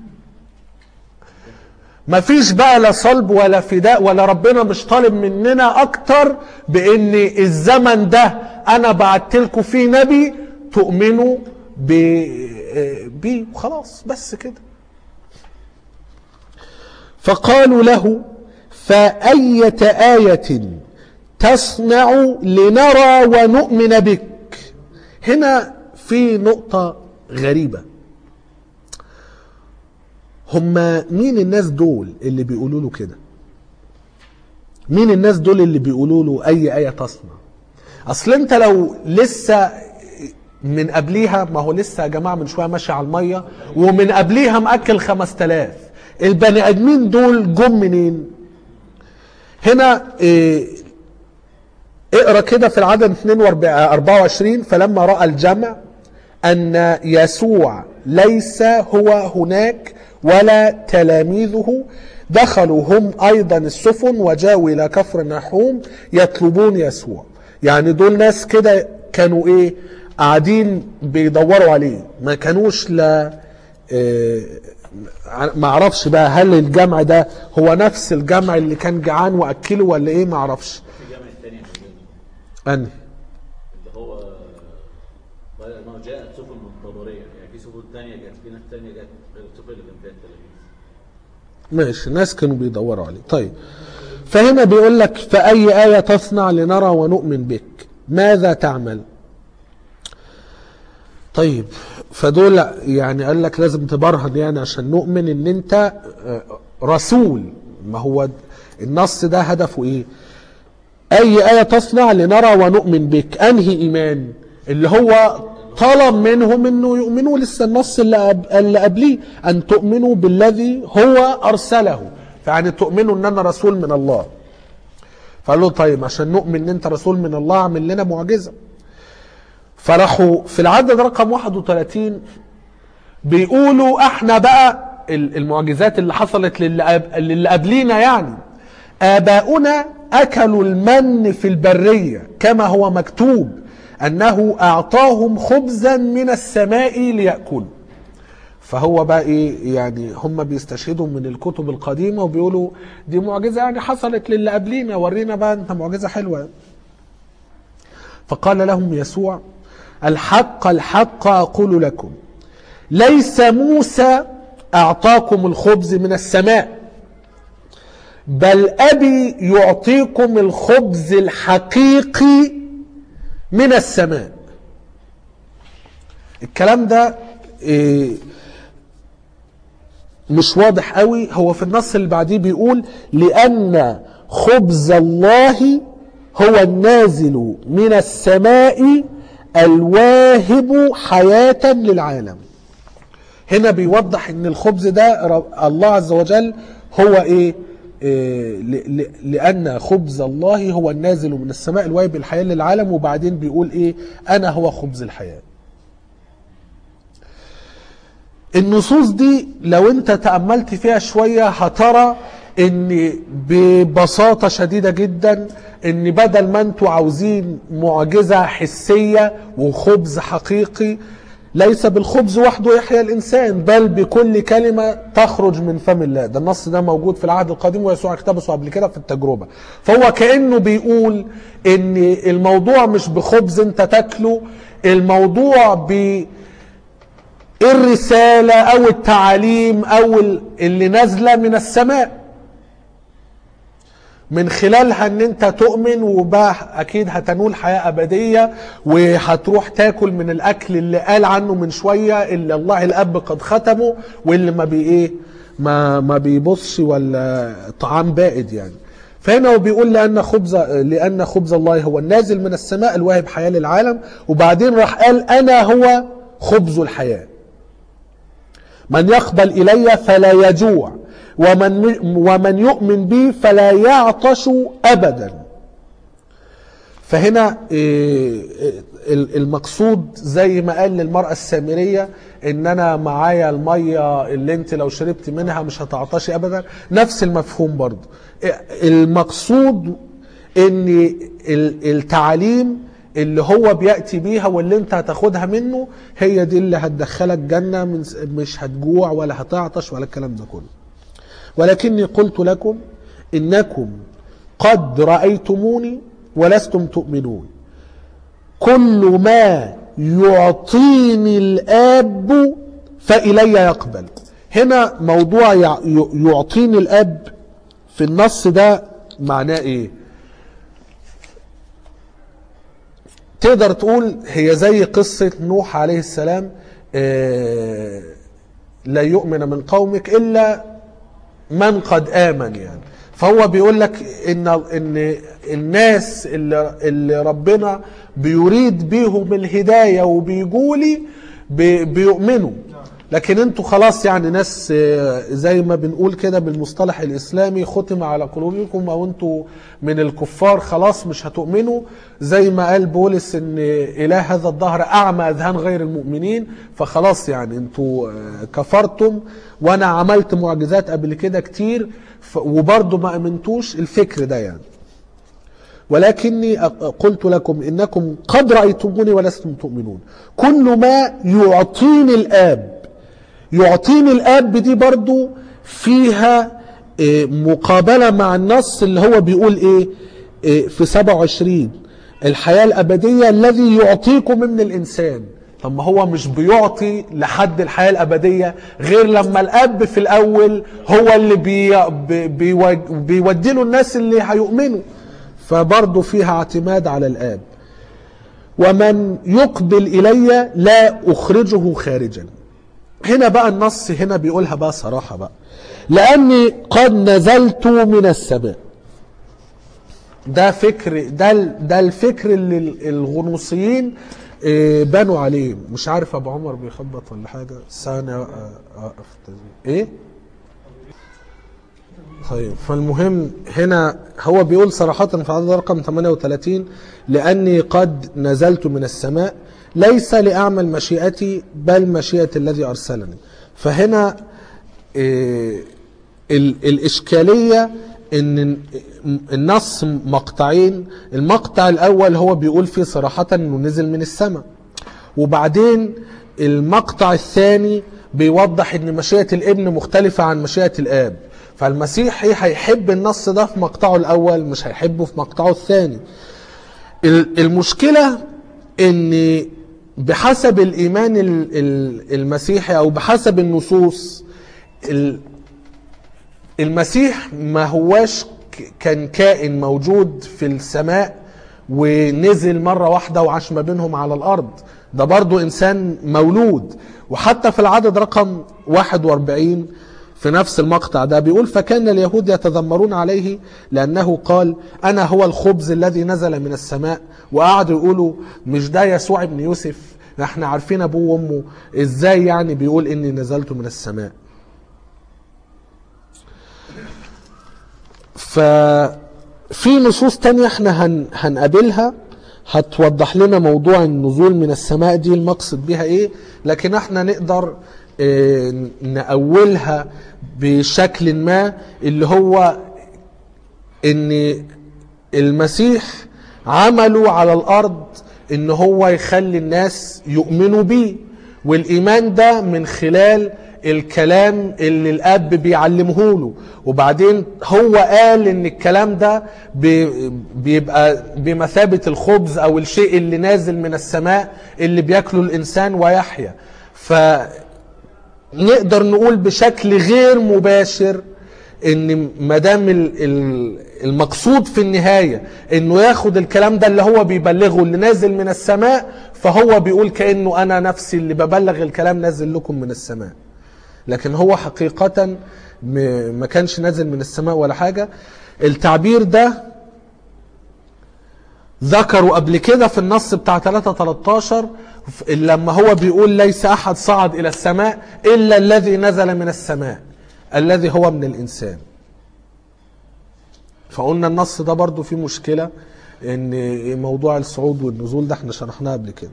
مفيش بقى لا صلب ولا فداء ولا ربنا مش طالب مننا اكتر بان الزمن ده انا بعت لكم فيه نبي تؤمنوا ب- بيه وخلاص بس كده فقالوا له فأية آية تصنع لنرى ونؤمن بك هنا في نقطة غريبة هما مين الناس دول اللي بيقولوا له كده مين الناس دول اللي بيقولوا له اي ايه تصنع اصل انت لو لسه من قبليها ما هو لسه يا جماعه من شويه ماشي على الميه ومن قبليها مأكل 5000 البني ادمين دول جم منين هنا إيه اقرا كده في العدد 42 24 فلما راى الجمع ان يسوع ليس هو هناك ولا تلاميذه دخلوا هم ايضا السفن وجاءوا الى كفر نحوم يطلبون يسوع يعني دول ناس كده كانوا ايه قاعدين بيدوروا عليه ما كانوش لا إيه ما اعرفش بقى هل الجمع ده هو نفس الجمع اللي كان جعان واكله ولا ايه ما اعرفش في جامع الثانية موجودة انهي اللي هو قال انه جاءت سفن منتظرية يعني في سفن ثانية جت في ناس ثانية جت غير السفن اللي كان فيها التلاميذ ماشي الناس كانوا بيدوروا عليه طيب فهنا بيقول لك فأي آية تصنع لنرى ونؤمن بك ماذا تعمل طيب فدول يعني قال لك لازم تبرهن يعني عشان نؤمن ان انت آه، رسول ما هو النص ده هدفه ايه اي آية تصنع لنرى ونؤمن بك انهي ايمان اللي هو طلب منهم انه يؤمنوا لسه النص اللي قب- اللي قبليه ان تؤمنوا بالذي هو ارسله فيعني تؤمنوا ان انا رسول من الله فقال له طيب عشان نؤمن ان انت رسول من الله اعمل لنا معجزه فراحوا في العدد رقم 31 بيقولوا احنا بقى ال- المعجزات اللي حصلت للي قب- للي قبلينا يعني آباؤنا أكلوا المن في البرية كما هو مكتوب أنه أعطاهم خبزا من السماء ليأكلوا فهو بقى ايه يعني هم بيستشهدوا من الكتب القديمة وبيقولوا دي معجزة يعني حصلت للي قبلينا ورينا بقى انت معجزة حلوة فقال لهم يسوع الحق الحق أقول لكم ليس موسى أعطاكم الخبز من السماء بل أبي يعطيكم الخبز الحقيقي من السماء الكلام ده إيه، مش واضح قوي هو في النص اللي بعديه بيقول لأن خبز الله هو النازل من السماء الواهب حياة للعالم هنا بيوضح ان الخبز ده رب- الله عز وجل هو ايه إيه، ل- ل- لأن خبز الله هو النازل من السماء الواهب الحياة للعالم وبعدين بيقول إيه أنا هو خبز الحياة النصوص دي لو انت تأملت فيها شوية هترى ان ببساطة شديدة جدا ان بدل ما انتوا عاوزين معجزة حسية وخبز حقيقي ليس بالخبز وحده يحيا الانسان بل بكل كلمة تخرج من فم الله ده النص ده موجود في العهد القديم ويسوع اقتبسه قبل كده في التجربة فهو كأنه بيقول ان الموضوع مش بخبز انت تاكله الموضوع ب الرسالة أو التعاليم أو ال- اللي نازلة من السماء من خلالها ان انت تؤمن وبقى اكيد هتنول حياة ابدية وهتروح تاكل من الاكل اللي قال عنه من شوية اللي الله الاب قد ختمه واللي ما بي ايه ما ما بيبصش ولا طعام بائد يعني فهنا هو بيقول لان خبز لان خبز الله هو النازل من السماء الواهب حياة للعالم وبعدين راح قال انا هو خبز الحياه من يقبل إلي فلا يجوع ومن, ومن يؤمن بي فلا يعطش أبدا فهنا إيه، ال- المقصود زي ما قال للمرأة السامرية ان انا معايا المية اللي انت لو شربت منها مش هتعطشي ابدا نفس المفهوم برضو إيه، المقصود ان ال- التعاليم اللي هو بيأتي بيها واللي انت هتاخدها منه هي دي اللي هتدخلك جنة من س- مش هتجوع ولا هتعطش ولا الكلام ده كله ولكني قلت لكم إنكم قد رأيتموني ولستم تؤمنون كل ما يعطيني الآب فإلي يقبل هنا موضوع يع- ي- يعطيني الآب في النص ده معناه إيه تقدر تقول هي زي قصة نوح عليه السلام آه، لا يؤمن من قومك إلا من قد آمن يعني فهو بيقول لك إن إن الناس اللي, اللي ربنا بيريد بيهم الهداية وبيجولي بي- بيؤمنوا لكن انتوا خلاص يعني ناس آه، زي ما بنقول كده بالمصطلح الاسلامي ختم على قلوبكم او انتوا من الكفار خلاص مش هتؤمنوا زي ما قال بولس ان اله هذا الدهر اعمى اذهان غير المؤمنين فخلاص يعني انتوا آه، كفرتم وانا عملت معجزات قبل كده كتير ف- وبرضه ما امنتوش الفكر ده يعني ولكني أ- قلت لكم انكم قد رايتموني ولستم تؤمنون كل ما يعطيني الاب يعطيني الاب دي برضو فيها إيه، مقابله مع النص اللي هو بيقول ايه إيه، في 27 الحياه الابديه الذي يعطيكم من الانسان طب ما هو مش بيعطي لحد الحياه الابديه غير لما الاب في الاول هو اللي بي بي بيوج- بيودي له الناس اللي هيؤمنوا فبرضه فيها اعتماد على الاب ومن يقبل الي لا اخرجه خارجا هنا بقى النص هنا بيقولها بقى صراحة بقى لأني قد نزلت من السماء ده فكر ده ال- ده الفكر اللي ال- الغنوصيين إيه بنوا عليه مش عارف ابو عمر بيخبط ولا حاجه ثانيه أ- اقف التسجيل. ايه طيب فالمهم هنا هو بيقول صراحة في عدد رقم 38 لأني قد نزلت من السماء ليس لأعمل مشيئتي بل مشيئة الذي أرسلني فهنا إيه ال- الإشكالية إن النص مقطعين المقطع الأول هو بيقول فيه صراحة إنه نزل من السماء وبعدين المقطع الثاني بيوضح ان مشيئة الابن مختلفة عن مشيئة الاب فالمسيحي هيحب النص ده في مقطعه الاول مش هيحبه في مقطعه الثاني ال- المشكلة ان بحسب الايمان ال- ال- المسيحي او بحسب النصوص ال- المسيح ما هواش ك- كان كائن موجود في السماء ونزل مرة واحدة وعاش ما بينهم على الأرض ده برضو إنسان مولود وحتى في العدد رقم 41 في نفس المقطع ده بيقول فكان اليهود يتذمرون عليه لأنه قال أنا هو الخبز الذي نزل من السماء وقعدوا يقولوا مش ده يسوع ابن يوسف احنا عارفين ابوه وامه ازاي يعني بيقول اني نزلت من السماء ففي نصوص تانية احنا هن هنقابلها هتوضح لنا موضوع النزول من السماء دي المقصد بيها ايه لكن احنا نقدر اه نأولها بشكل ما اللي هو ان المسيح عمله على الارض ان هو يخلي الناس يؤمنوا بيه والايمان ده من خلال الكلام اللي الاب بيعلمه له وبعدين هو قال ان الكلام ده بي- بيبقى بمثابة الخبز او الشيء اللي نازل من السماء اللي بياكله الانسان ويحيا فنقدر نقول بشكل غير مباشر ان ما دام ال- ال- المقصود في النهايه انه ياخد الكلام ده اللي هو بيبلغه اللي نازل من السماء فهو بيقول كانه انا نفسي اللي ببلغ الكلام نازل لكم من السماء لكن هو حقيقة م- ما كانش نازل من السماء ولا حاجة التعبير ده ذكروا قبل كده في النص بتاع 3 13 ف- لما هو بيقول ليس احد صعد الى السماء الا الذي نزل من السماء الذي هو من الانسان فقلنا النص ده برضو فيه مشكلة ان موضوع الصعود والنزول ده احنا شرحناه قبل كده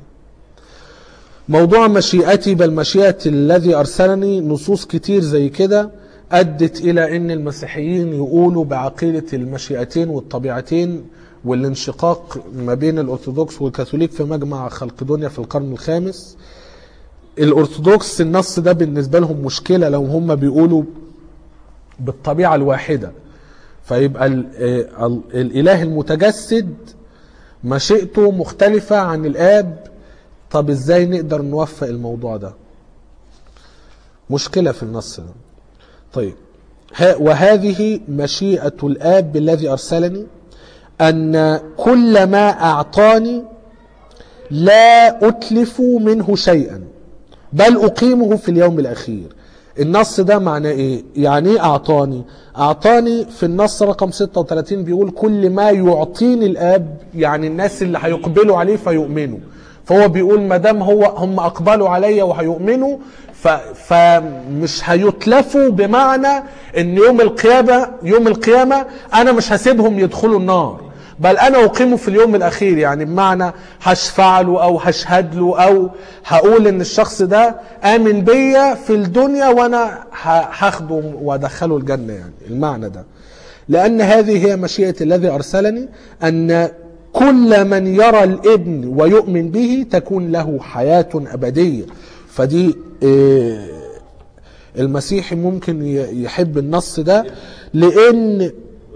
موضوع مشيئتي بل مشيئة الذي أرسلني نصوص كتير زي كده أدت إلى أن المسيحيين يقولوا بعقيدة المشيئتين والطبيعتين والانشقاق ما بين الأرثوذكس والكاثوليك في مجمع خلقدونيا في القرن الخامس الأرثوذكس النص ده بالنسبة لهم مشكلة لو هم بيقولوا بالطبيعة الواحدة فيبقى ال- آه، ال- الإله المتجسد مشيئته مختلفة عن الآب طب ازاي نقدر نوفق الموضوع ده مشكلة في النص ده طيب ها وهذه مشيئة الآب الذي أرسلني أن كل ما أعطاني لا أتلف منه شيئا بل أقيمه في اليوم الأخير النص ده معناه ايه يعني ايه اعطاني اعطاني في النص رقم 36 بيقول كل ما يعطيني الاب يعني الناس اللي هيقبلوا عليه فيؤمنوا فهو بيقول ما دام هو هم اقبلوا عليا وهيؤمنوا ف فمش هيتلفوا بمعنى ان يوم القيامه يوم القيامه انا مش هسيبهم يدخلوا النار بل انا اقيمه في اليوم الاخير يعني بمعنى هشفع له او هشهد له او هقول ان الشخص ده امن بيا في الدنيا وانا ه- هاخده وادخله الجنه يعني المعنى ده لان هذه هي مشيئه الذي ارسلني ان كل من يرى الابن ويؤمن به تكون له حياه ابديه فدي إيه، المسيحي ممكن ي- يحب النص ده لان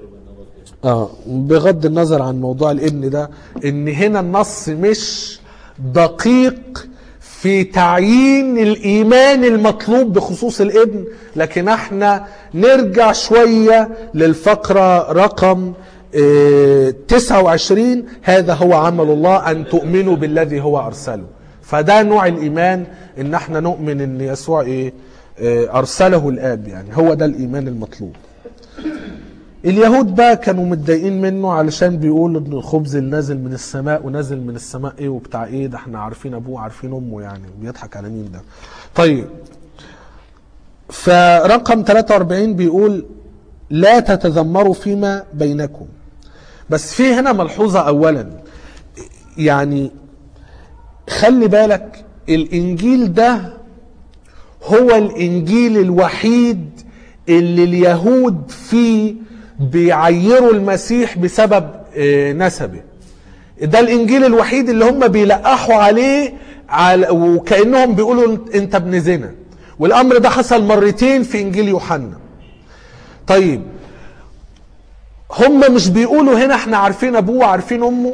اه بغض النظر عن موضوع الابن ده ان هنا النص مش دقيق في تعيين الايمان المطلوب بخصوص الابن لكن احنا نرجع شويه للفقره رقم آه، 29 هذا هو عمل الله ان تؤمنوا بالذي هو ارسله فده نوع الايمان ان احنا نؤمن ان يسوع ايه آه، ارسله الاب يعني هو ده الايمان المطلوب اليهود بقى كانوا متضايقين منه علشان بيقولوا ان الخبز اللي نازل من السماء ونازل من السماء ايه وبتاع ايه ده احنا عارفين ابوه عارفين امه يعني بيضحك على مين ده طيب فرقم 43 بيقول لا تتذمروا فيما بينكم بس في هنا ملحوظة اولا يعني خلي بالك الانجيل ده هو الانجيل الوحيد اللي اليهود فيه بيعيروا المسيح بسبب آه، نسبه ده الانجيل الوحيد اللي هم بيلقحوا عليه على وكانهم بيقولوا انت- انت ابن زنا والامر ده حصل مرتين في انجيل يوحنا طيب هم مش بيقولوا هنا احنا عارفين ابوه وعارفين امه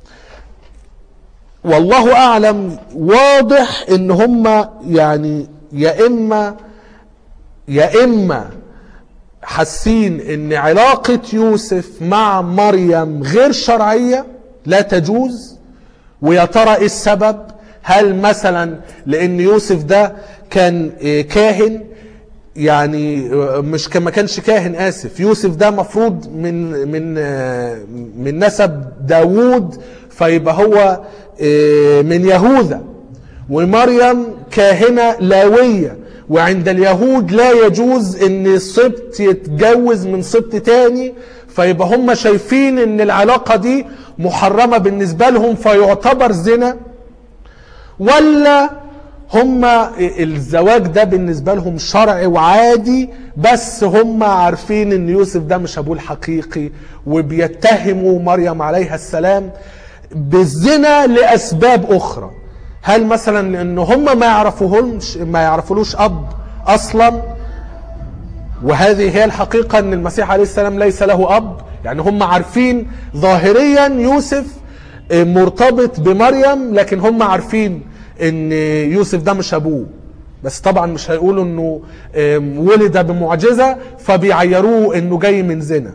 والله اعلم واضح ان هم يعني يا اما يا اما حاسين ان علاقة يوسف مع مريم غير شرعية لا تجوز ويا ترى ايه السبب هل مثلا لان يوسف ده كان آه، كاهن يعني آه، مش كان- ما كانش كاهن اسف يوسف ده مفروض من من آه، من نسب داوود فيبقى هو آه، من يهوذا ومريم كاهنة لاوية وعند اليهود لا يجوز ان السبط يتجوز من سبط تاني فيبقى هم شايفين ان العلاقة دي محرمة بالنسبة لهم فيعتبر زنا ولا هم الزواج ده بالنسبة لهم شرعي وعادي بس هم عارفين ان يوسف ده مش ابوه الحقيقي وبيتهموا مريم عليها السلام بالزنا لاسباب اخرى هل مثلا لان هم ما يعرفوهمش ما يعرفولوش اب اصلا وهذه هي الحقيقة ان المسيح عليه السلام ليس له اب يعني هم عارفين ظاهريا يوسف مرتبط بمريم لكن هم عارفين ان يوسف ده مش ابوه بس طبعا مش هيقولوا انه ولد بمعجزة فبيعيروه انه جاي من زنا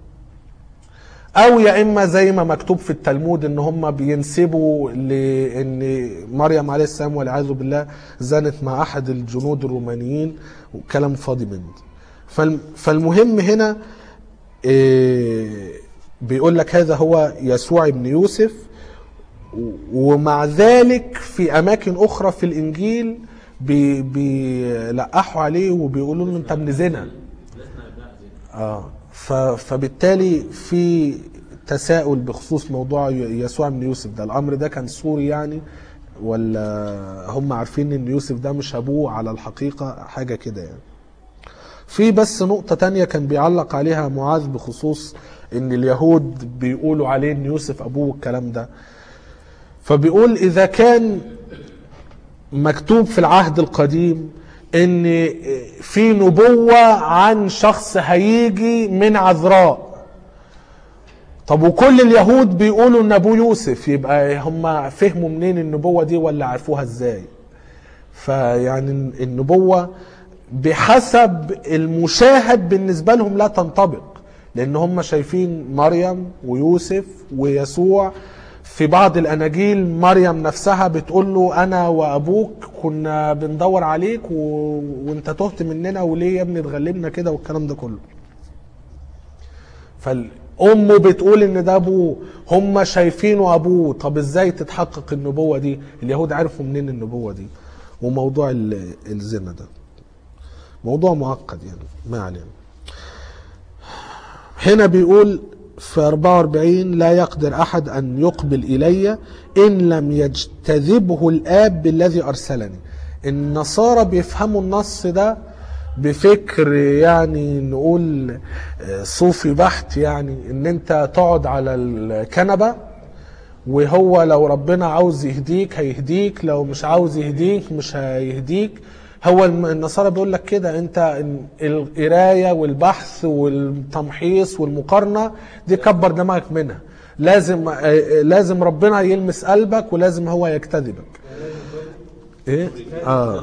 او يا اما زي ما مكتوب في التلمود ان هم بينسبوا لان مريم عليه السلام والعياذ بالله زنت مع احد الجنود الرومانيين وكلام فاضي من ده فالم- فالمهم هنا إيه، بيقول لك هذا هو يسوع ابن يوسف و- ومع ذلك في اماكن اخرى في الانجيل بي- بيلقحوا عليه وبيقولوا له انت ابن زنا اه ف- فبالتالي في تساؤل بخصوص موضوع ي- يسوع بن يوسف ده الامر ده كان سوري يعني ولا هم عارفين ان يوسف ده مش ابوه على الحقيقه حاجه كده يعني في بس نقطة تانية كان بيعلق عليها معاذ بخصوص ان اليهود بيقولوا عليه ان يوسف ابوه والكلام ده فبيقول اذا كان مكتوب في العهد القديم ان في نبوة عن شخص هيجي من عذراء طب وكل اليهود بيقولوا ان ابوه يوسف يبقى هم فهموا منين النبوة دي ولا عرفوها ازاي فيعني النبوة بحسب المشاهد بالنسبة لهم لا تنطبق لان هم شايفين مريم ويوسف ويسوع في بعض الاناجيل مريم نفسها بتقول له انا وابوك كنا بندور عليك و... وانت تهت مننا وليه يا ابني اتغلبنا كده والكلام ده كله فالام بتقول ان ده ابوه هم شايفينه ابوه طب ازاي تتحقق النبوه دي اليهود عرفوا منين النبوه دي وموضوع ال- الزنا ده موضوع معقد يعني ما علينا هنا بيقول في 44 لا يقدر أحد أن يقبل إلي إن لم يجتذبه الآب بالذي أرسلني النصارى بيفهموا النص ده بفكر يعني نقول آه، صوفي بحت يعني ان انت تقعد على الكنبه وهو لو ربنا عاوز يهديك هيهديك لو مش عاوز يهديك مش هيهديك هو الم- النصارى بيقول لك كده انت ال- القرايه والبحث والتمحيص والمقارنه دي كبر دماغك منها لازم آه، لازم ربنا يلمس قلبك ولازم هو يجتذبك ايه اه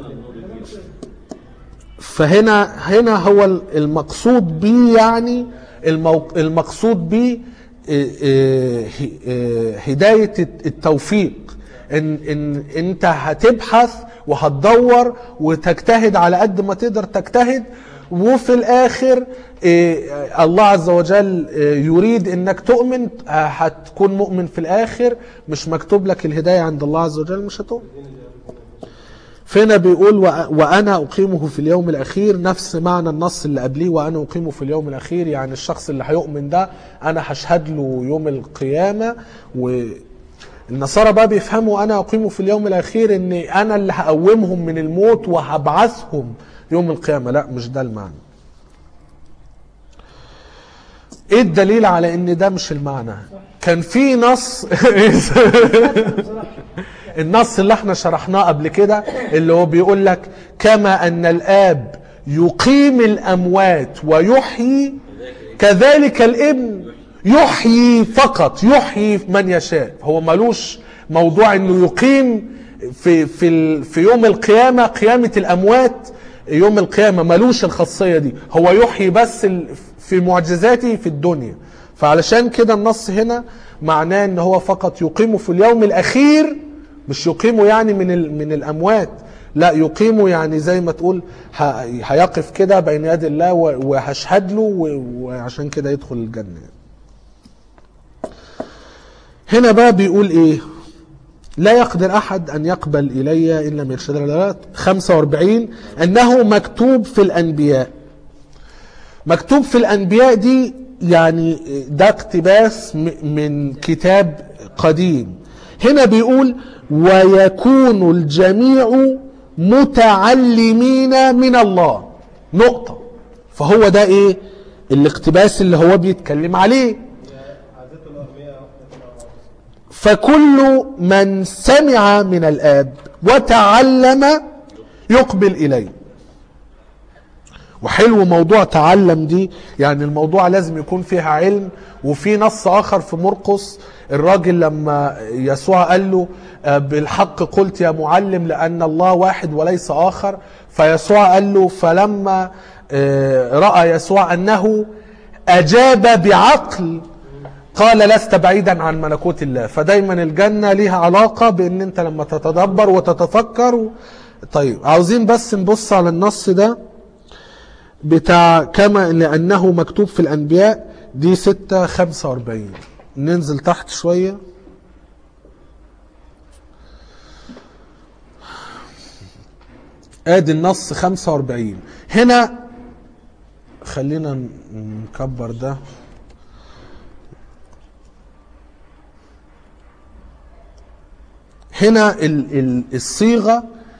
فهنا هنا هو المقصود بيه يعني الموق- المقصود بيه إيه، إيه، إيه، هداية التوفيق ان ان انت هتبحث وهتدور وتجتهد على قد ما تقدر تجتهد وفي الاخر إيه، الله عز وجل إيه، يريد انك تؤمن آه، هتكون مؤمن في الاخر مش مكتوب لك الهدايه عند الله عز وجل مش هتؤمن فهنا بيقول وأ- وانا اقيمه في اليوم الاخير نفس معنى النص اللي قبليه وانا اقيمه في اليوم الاخير يعني الشخص اللي هيؤمن ده انا هشهد له يوم القيامه والنصارى بقى بيفهموا انا اقيمه في اليوم الاخير ان انا اللي هقومهم من الموت وهبعثهم يوم القيامه لا مش ده المعنى ايه الدليل على ان ده مش المعنى كان في نص النص اللي احنا شرحناه قبل كده اللي هو بيقول لك كما ان الاب يقيم الاموات ويحيي كذلك الابن يحيي فقط يحيي من يشاء هو ملوش موضوع انه يقيم في في ال- في يوم القيامه قيامه الاموات يوم القيامه ملوش الخاصيه دي هو يحيي بس ال- في معجزاته في الدنيا فعلشان كده النص هنا معناه ان هو فقط يقيمه في اليوم الاخير مش يقيمه يعني من ال- من الاموات لا يقيمه يعني زي ما تقول ه- هيقف كده بين يد الله و- وهشهد له و- وعشان كده يدخل الجنه هنا بقى بيقول ايه لا يقدر احد ان يقبل الي ان لم يرشد الى 45 انه مكتوب في الانبياء مكتوب في الانبياء دي يعني ده اقتباس م- من كتاب قديم هنا بيقول ويكون الجميع متعلمين من الله نقطة فهو ده ايه الاقتباس اللي هو بيتكلم عليه عادته الأرمية واحدة كده على بعض. فكل من سمع من الآب وتعلم يقبل إليه وحلو موضوع تعلم دي يعني الموضوع لازم يكون فيها علم وفي نص آخر في مرقس الراجل لما يسوع قال له آه، بالحق قلت يا معلم لأن الله واحد وليس آخر فيسوع قال له فلما آه، رأى يسوع أنه أجاب بعقل قال لست بعيدا عن ملكوت الله فدايما الجنة ليها علاقة بان انت لما تتدبر وتتفكر و... طيب عاوزين بس نبص على النص ده بتاع كما لأنه مكتوب في الأنبياء دي ستة خمسة واربعين ننزل تحت شوية ادي النص خمسة واربعين هنا خلينا نكبر ده هنا ال- ال- الصيغه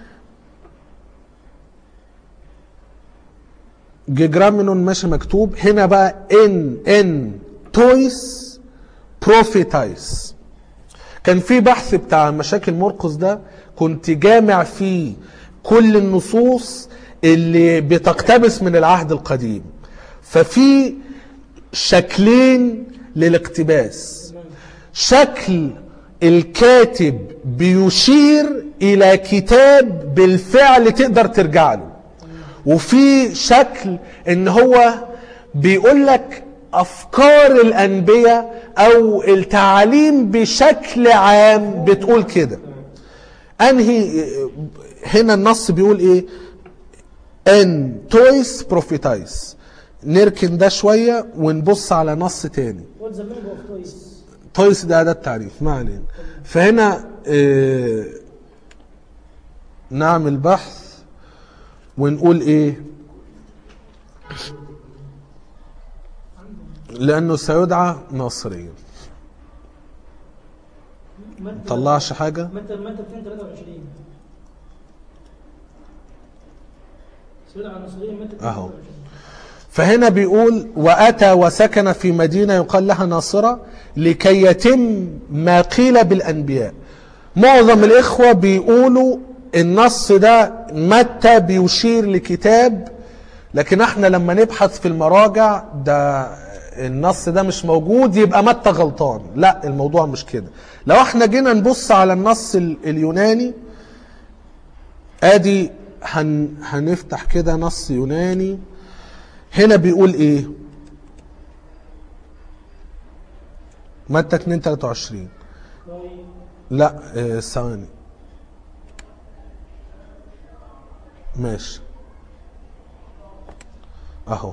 جيجرامينون ماشي مكتوب هنا بقى ان ان تويس بروفيتايس كان في بحث بتاع مشاكل مرقس ده كنت جامع فيه كل النصوص اللي بتقتبس من العهد القديم ففي شكلين للاقتباس شكل الكاتب بيشير الى كتاب بالفعل تقدر ترجع له وفي شكل ان هو بيقول لك افكار الانبياء او التعاليم بشكل عام بتقول كده انهي هنا النص بيقول ايه ان تويس بروفيتايس نركن ده شويه ونبص على نص تاني وات ذا مينينج اوف تويس تويس ده ده التعريف ما علينا فهنا آه، نعمل بحث ونقول ايه لانه سيدعى ناصريا طلعش حاجه ما انت ما انت 223 سؤال عن النصرية ما انت أهو. فهنا بيقول واتى وسكن في مدينه يقال لها ناصره لكي يتم ما قيل بالانبياء معظم الاخوه بيقولوا النص ده متى بيشير لكتاب لكن احنا لما نبحث في المراجع ده النص ده مش موجود يبقى متى غلطان لا الموضوع مش كده لو احنا جينا نبص على النص ال- اليوناني ادي هن هنفتح كده نص يوناني هنا بيقول ايه متى 2 23 لا آه، ثواني ماشي اهو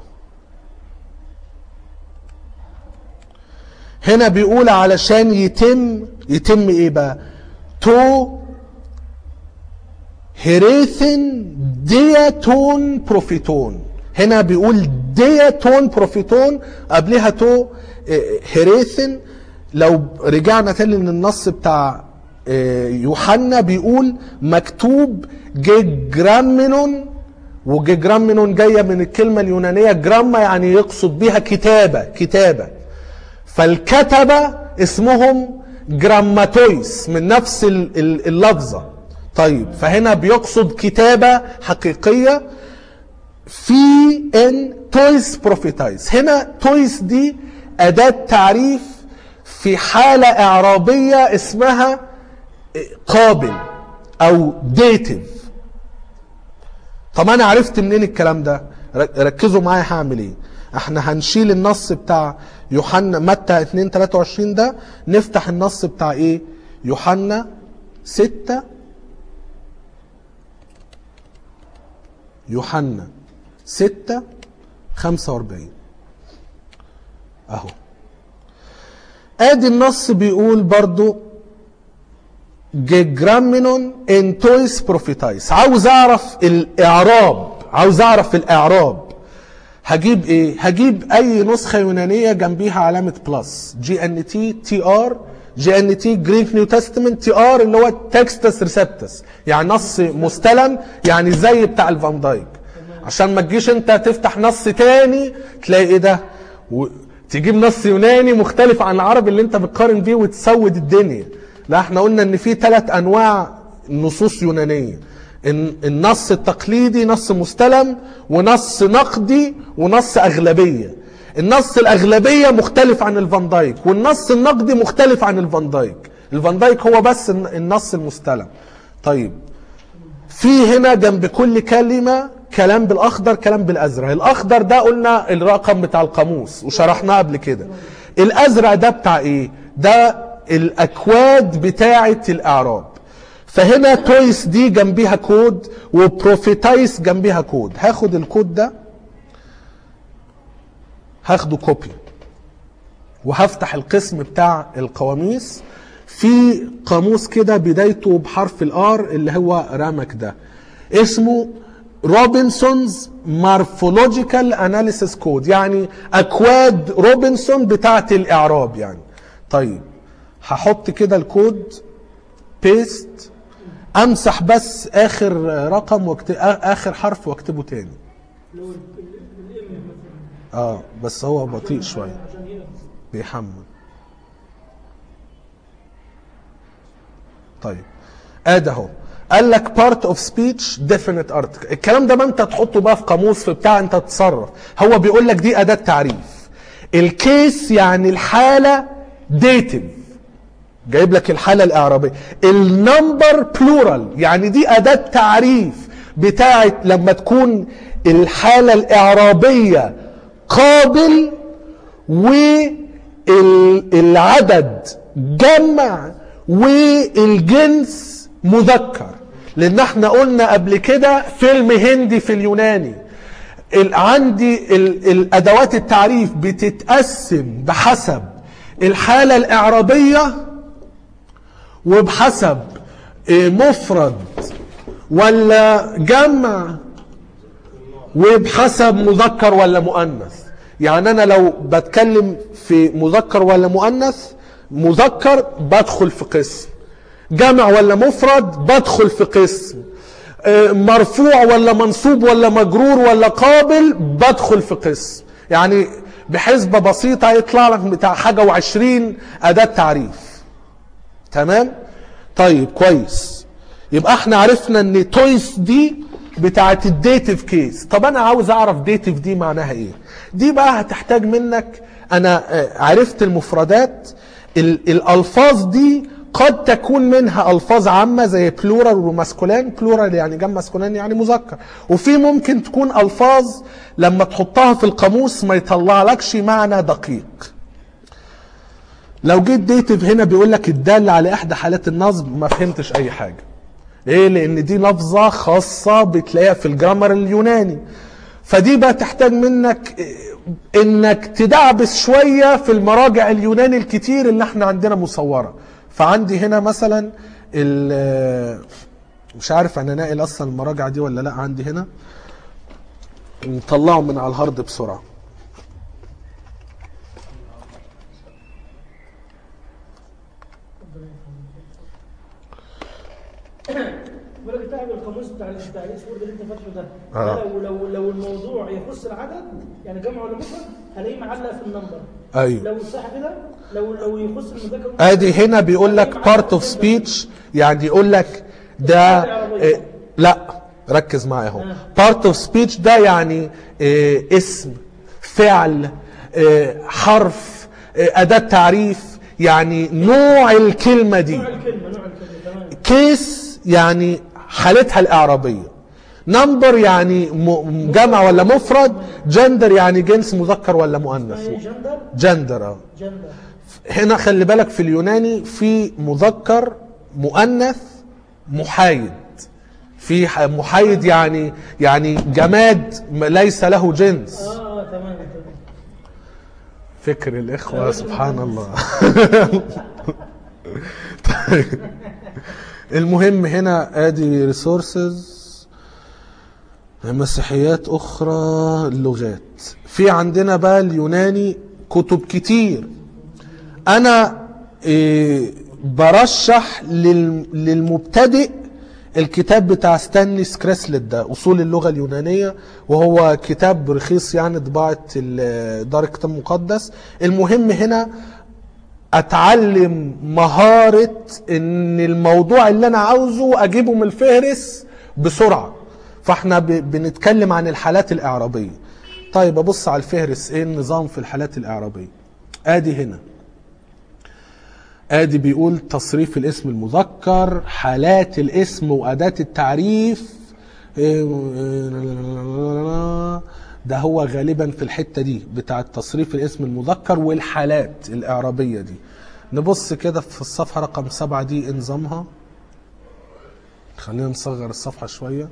هنا بيقول علشان يتم يتم ايه بقى تو هيريثن دياتون بروفيتون هنا بيقول دياتون بروفيتون قبلها تو آه، هيريثن لو رجعنا تاني للنص بتاع آه، يوحنا بيقول مكتوب جيجرامينون وجيجرامينون جايه من الكلمه اليونانيه جراما يعني يقصد بها كتابه كتابه فالكتبه اسمهم جراماتويس من نفس ال- ال- اللفظه طيب فهنا بيقصد كتابه حقيقيه في ان تويس بروفيتايز هنا تويس دي اداه تعريف في حاله اعرابيه اسمها قابل او ديتيف طب انا عرفت منين الكلام ده رك- ركزوا معايا هعمل ايه احنا هنشيل النص بتاع يوحنا متى 2 23 ده نفتح النص بتاع ايه يوحنا 6 يوحنا 6 45 اهو ادي النص بيقول برضو جيجرامينون انتويس بروفيتايس عاوز اعرف الاعراب عاوز اعرف الاعراب هجيب ايه هجيب اي نسخه يونانيه جنبيها علامه بلس جي ان تي تي ار جي ان تي جريك نيو تestament تي ار اللي هو تكستس ريسبتس يعني نص مستلم يعني زي بتاع الفان دايك عشان ما تجيش انت تفتح نص تاني تلاقي ايه ده و... تجيب نص يوناني مختلف عن العربي اللي انت بتقارن بيه وتسود الدنيا لا احنا قلنا ان في ثلاث انواع نصوص يونانيه الن- النص التقليدي نص مستلم ونص نقدي ونص اغلبيه النص الاغلبيه مختلف عن الفان دايك والنص النقدي مختلف عن الفان دايك الفان دايك هو بس الن- النص المستلم طيب في هنا جنب كل كلمة كلام بالأخضر كلام بالأزرق الأخضر ده قلنا الرقم بتاع القاموس وشرحناه قبل كده الأزرق ده بتاع إيه ده الأكواد بتاعة الإعراب فهنا تويس دي جنبيها كود وبروفيتايس جنبيها كود هاخد الكود ده هاخده كوبي وهفتح القسم بتاع القواميس في قاموس كده بدايته بحرف الار اللي هو رامك ده اسمه روبنسونز مارفولوجيكال اناليسيس كود يعني اكواد روبنسون بتاعه الاعراب يعني طيب هحط كده الكود بيست امسح بس اخر رقم واكت... اخر حرف واكتبه تاني اللي هو الام مثلا اه بس هو بطيء شويه عشان هنا بيحمل طيب ادي اهو قال لك part of speech definite article الكلام ده ما انت تحطه بقى في قاموس في بتاع انت تتصرف هو بيقول لك دي اداه تعريف الكيس يعني الحاله ديتيف جايب لك الحالة الإعرابية النمبر بلورال يعني دي أداة تعريف بتاعت لما تكون الحالة الإعرابية قابل والعدد جمع والجنس مذكر لان احنا قلنا قبل كده فيلم هندي في اليوناني ال- عندي ال- الادوات التعريف بتتقسم بحسب الحالة الاعرابية وبحسب إيه، مفرد ولا جمع وبحسب مذكر ولا مؤنث يعني انا لو بتكلم في مذكر ولا مؤنث مذكر بدخل في قسم جمع ولا مفرد بدخل في قسم آه، مرفوع ولا منصوب ولا مجرور ولا قابل بدخل في قسم يعني بحسبة بسيطة يطلع لك بتاع حاجة وعشرين أداة تعريف تمام طيب كويس يبقى احنا عرفنا ان تويس دي بتاعت الديتيف كيس طب انا عاوز اعرف ديتيف دي معناها ايه دي بقى هتحتاج منك انا آه، عرفت المفردات ال- الالفاظ دي قد تكون منها الفاظ عامه زي بلورال وماسكولين بلورال يعني جمع ماسكولين يعني مذكر وفي ممكن تكون الفاظ لما تحطها في القاموس ما يطلع لكش معنى دقيق لو جيت ديتيف هنا بيقول لك الدال على احدى حالات النصب ما فهمتش اي حاجه ليه لان دي لفظه خاصه بتلاقيها في الجرامر اليوناني فدي بقى تحتاج منك آه، انك تدعبس شويه في المراجع اليوناني الكتير اللي احنا عندنا مصوره فعندي هنا مثلا ال- مش عارف انا ناقل اصلا المراجع دي ولا لا عندي هنا نطلعه من على الهارد بسرعه بقول لك تعب القاموس بتاع بتاع الاكس وورد اللي انت فاتحه ده آه. ده لو لو لو الموضوع يخص العدد يعني جمع ولا مفرد هلاقيه معلق في النمبر ايوه لو صح كده لو لو يخص المذاكره ادي هنا بيقول لك part of speech يعني يقول لك ده إيه لا ركز معايا اهو part of speech ده يعني إيه اسم فعل إيه حرف إيه اداة تعريف يعني نوع الكلمة دي نوع الكلمه نوع الكلمه تمام كيس يعني حالتها الإعرابية نمبر يعني م- جمع ولا مفرد جندر يعني جنس مذكر ولا مؤنث يعني جندر جندر اه جندر هنا خلي بالك في اليوناني في مذكر مؤنث محايد في ح- محايد يعني يعني جماد م- ليس له جنس اه تمام تمام فكر الإخوة سبحان الله طيب المهم هنا ادي ريسورسز مسيحيات اخرى اللغات في عندنا بقى اليوناني كتب كتير انا إيه برشح لل- للمبتدئ الكتاب بتاع ستانلي سكريسلت ده اصول اللغه اليونانيه وهو كتاب رخيص يعني طباعه ال- دار الكتاب المقدس المهم هنا اتعلم مهاره ان الموضوع اللي انا عاوزه اجيبه من الفهرس بسرعه فاحنا ب- بنتكلم عن الحالات الاعرابيه طيب ابص على الفهرس ايه النظام في الحالات الاعرابيه ادي هنا ادي بيقول تصريف الاسم المذكر حالات الاسم واداه التعريف ده هو غالبا في الحته دي بتاع تصريف الاسم المذكر والحالات الاعرابيه دي نبص كده في الصفحه رقم سبعة دي إيه نظامها خلينا نصغر الصفحه شويه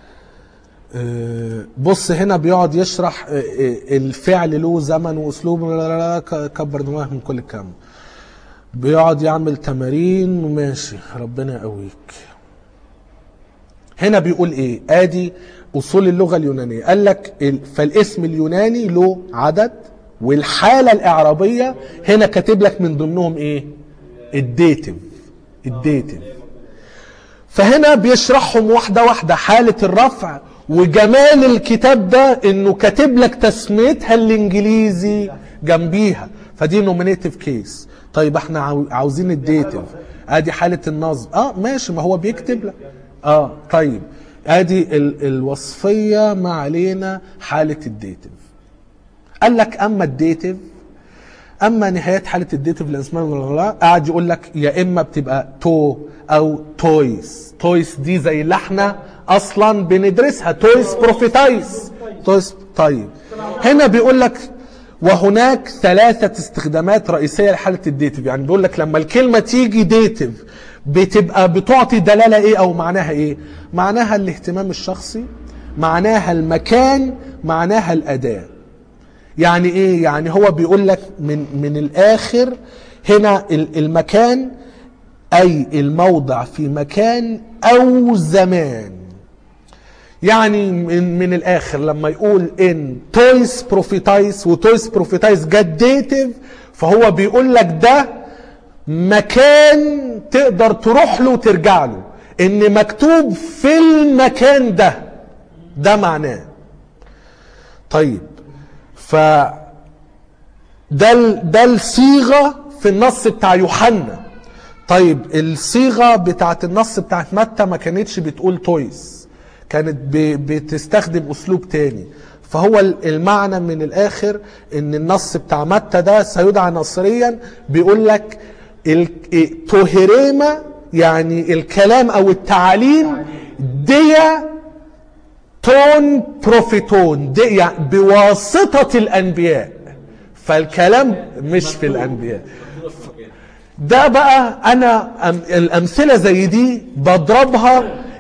آه، بص هنا بيقعد يشرح آه، آه، الفعل له زمن واسلوب لا لا لا ك- كبر دماغك من كل الكلام ده. بيقعد يعمل تمارين وماشي ربنا يقويك هنا بيقول ايه ادي اصول اللغه اليونانيه قال لك ال- فالاسم اليوناني له عدد والحاله الاعرابيه هنا كاتب لك من ضمنهم ايه الديتيف الديتيف فهنا بيشرحهم واحدة واحدة حالة الرفع وجمال الكتاب ده انه كاتب لك تسميتها الانجليزي جنبيها فدي نومينيتيف كيس طيب احنا عاو- عاوزين الديتيف ادي حالة النصب اه ماشي ما هو بيكتب لك اه طيب ادي ال الوصفية ما علينا حالة الديتيف قال لك اما الديتيف اما نهايات حاله الديتيف الاسماء والغلاء قاعد يقول لك يا اما بتبقى تو او تويس تويس دي زي اللي احنا اصلا بندرسها تويس بروفيتايز تويس طيب هنا بيقول لك وهناك ثلاثة استخدامات رئيسية لحالة الديتيف يعني بيقول لك لما الكلمة تيجي ديتيف بتبقى بتعطي دلالة ايه او معناها ايه معناها الاهتمام الشخصي معناها المكان معناها الأداة يعني ايه يعني هو بيقول لك من من الاخر هنا ال- المكان اي الموضع في مكان او زمان يعني من, من الاخر لما يقول ان تويس بروفيتايس وتويس بروفيتايس جت ديتيف فهو بيقول لك ده مكان تقدر تروح له وترجع له ان مكتوب في المكان ده ده معناه طيب ف ده ال- ده الصيغه في النص بتاع يوحنا طيب الصيغه بتاعت النص بتاعت متى ما كانتش بتقول تويس كانت ب- بتستخدم اسلوب تاني فهو ال- المعنى من الاخر ان النص بتاع متى ده سيدعى نصريا بيقول لك ال- إيه، توهريما يعني الكلام او التعاليم دي تون بروفيتون دي يعني بواسطة الأنبياء فالكلام مش في الأنبياء ده بقى أنا أم- الأمثلة زي دي بضربها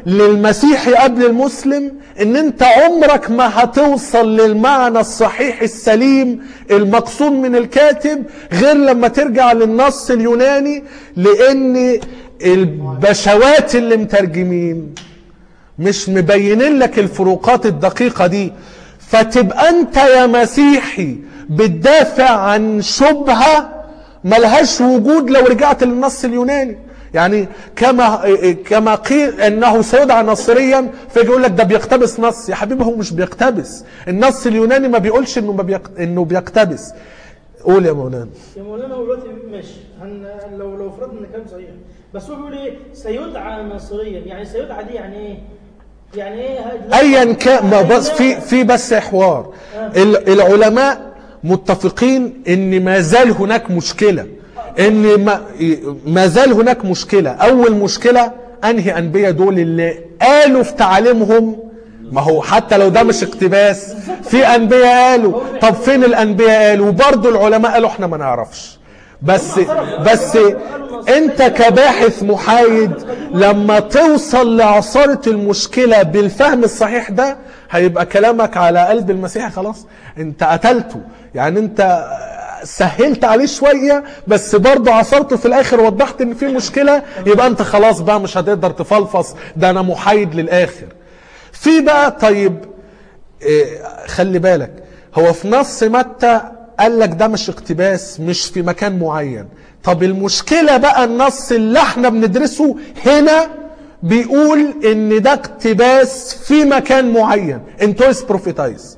للمسيحي قبل المسلم ان انت عمرك ما هتوصل للمعنى الصحيح السليم المقصود من الكاتب غير لما ترجع للنص اليوناني لان البشوات اللي مترجمين مش مبينين لك الفروقات الدقيقة دي فتبقى انت يا مسيحي بتدافع عن شبهة ملهاش وجود لو رجعت للنص اليوناني يعني كما كما قيل انه سيدعى نصريا فيجي يقول لك ده بيقتبس نص يا حبيبي هو مش بيقتبس النص اليوناني ما بيقولش انه ما بيق... انه بيقتبس قول يا مولانا يا مولانا هو دلوقتي ماشي هن لو لو فرضنا ان الكلام صحيح بس هو بيقول ايه سيدعى ناصريا يعني سيدعى دي يعني ايه؟ يعني ايه هاد- ايا كان ما بس في في بس حوار ال- العلماء متفقين ان ما زال هناك مشكله ان ما, ما زال هناك مشكله اول مشكله انهي انبياء دول اللي قالوا في تعاليمهم ما هو حتى لو ده مش اقتباس في انبياء قالوا طب فين الانبياء قالوا وبرضه العلماء قالوا احنا ما نعرفش بس بس انت كباحث محايد لما توصل لعصارة المشكلة بالفهم الصحيح ده هيبقى كلامك على قلب المسيح خلاص انت قتلته يعني انت سهلت عليه شوية بس برضه عصرته في الاخر وضحت ان في مشكلة يبقى انت خلاص بقى مش هتقدر تفلفص ده انا محايد للاخر في بقى طيب إيه، خلي بالك هو في نص متى قال لك ده مش اقتباس مش في مكان معين طب المشكلة بقى النص اللي احنا بندرسه هنا بيقول ان ده اقتباس في مكان معين انتويس بروفيتايز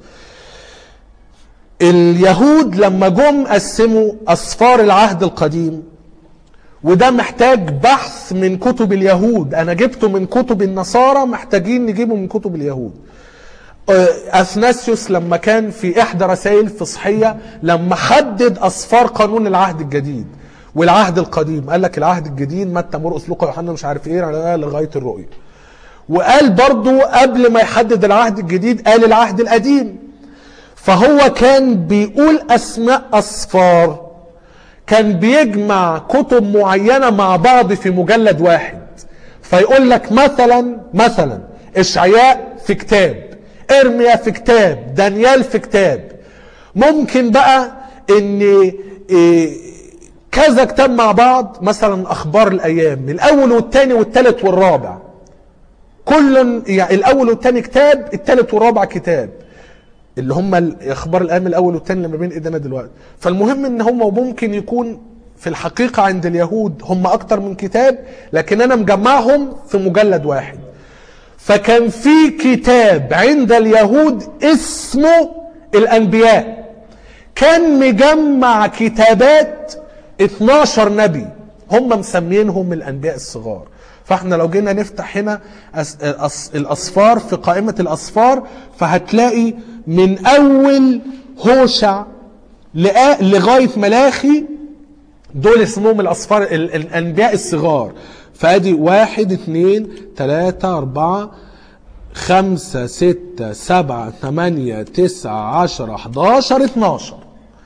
اليهود لما جم قسموا اسفار العهد القديم وده محتاج بحث من كتب اليهود انا جبته من كتب النصارى محتاجين نجيبه من كتب اليهود اثناسيوس لما كان في احدى رسائل فصحيه لما حدد اسفار قانون العهد الجديد والعهد القديم قال لك العهد الجديد متى مرقس لوقا يوحنا مش عارف ايه لغايه الرؤيه وقال برضو قبل ما يحدد العهد الجديد قال العهد القديم فهو كان بيقول اسماء اسفار كان بيجمع كتب معينه مع بعض في مجلد واحد فيقول لك مثلا مثلا اشعياء في كتاب ارميا في كتاب دانيال في كتاب ممكن بقى ان إيه كذا كتاب مع بعض مثلا اخبار الايام الاول والثاني والثالث والرابع كل يعني الاول والثاني كتاب الثالث والرابع كتاب اللي هم اخبار الايام الاول والثاني اللي ما بين ايدينا دلوقتي فالمهم ان هم ممكن يكون في الحقيقه عند اليهود هم اكتر من كتاب لكن انا مجمعهم في مجلد واحد فكان في كتاب عند اليهود اسمه الانبياء كان مجمع كتابات 12 نبي هم مسمينهم الانبياء الصغار فاحنا لو جينا نفتح هنا الاصفار في قائمه الاصفار فهتلاقي من اول هوشع لغايه ملاخي دول اسمهم الاصفار الانبياء الصغار فادي واحد اثنين ثلاثة أربعة خمسة ستة سبعة ثمانية تسعة عشرة حداشر اتناشر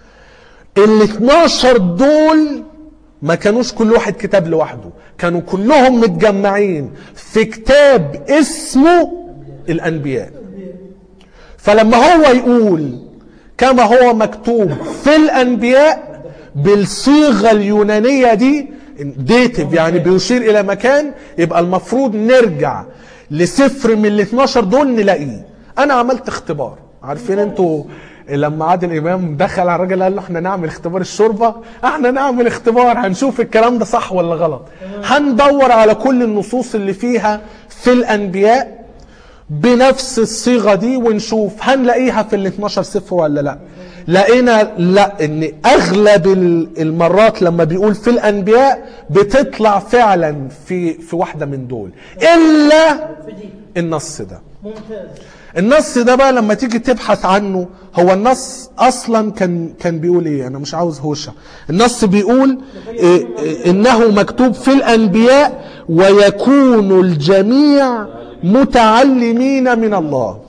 ال 12 دول ما كانوش كل واحد كتاب لوحده كانوا كلهم متجمعين في كتاب اسمه الأنبياء فلما هو يقول كما هو مكتوب في الأنبياء بالصيغة اليونانية دي ديتيف يعني بيشير إلى مكان يبقى المفروض نرجع لسفر من ال 12 دول نلاقيه أنا عملت اختبار عارفين انتوا لما عادل امام دخل على الراجل قال له احنا نعمل اختبار الشوربه احنا نعمل اختبار هنشوف الكلام ده صح ولا غلط هندور على كل النصوص اللي فيها في الانبياء بنفس الصيغه دي ونشوف هنلاقيها في ال 12 سفر ولا لا لقينا لا ان اغلب المرات لما بيقول في الانبياء بتطلع فعلا في في واحده من دول الا النص ده ممتاز النص ده بقى لما تيجي تبحث عنه هو النص اصلا كان كان بيقول ايه انا مش عاوز هوشة النص بيقول إيه إيه انه مكتوب في الانبياء ويكون الجميع متعلمين من الله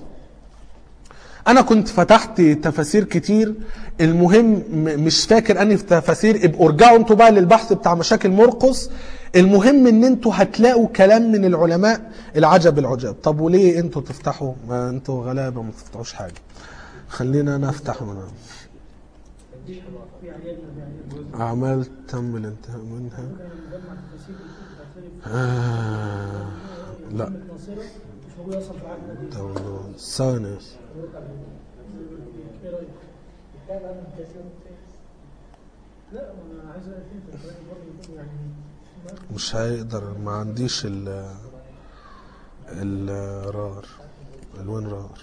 انا كنت فتحت تفاسير كتير المهم مش فاكر اني في تفاسير ابقوا ارجعوا انتوا بقى للبحث بتاع مشاكل مرقس المهم ان انتوا هتلاقوا كلام من العلماء العجب العجاب طب وليه انتوا تفتحوا ما انتوا غلابه ما تفتحوش حاجه خلينا انا افتح من اعمال تم الانتهاء منها آه لا ناصرة مش موجود اصلا في العهد القديم دولة ثانية ايه رايك؟ لا انا عايز اعرف انت الكلام برضه يكون يعني ما- مش هيقدر ما عنديش ال الرار الوين رار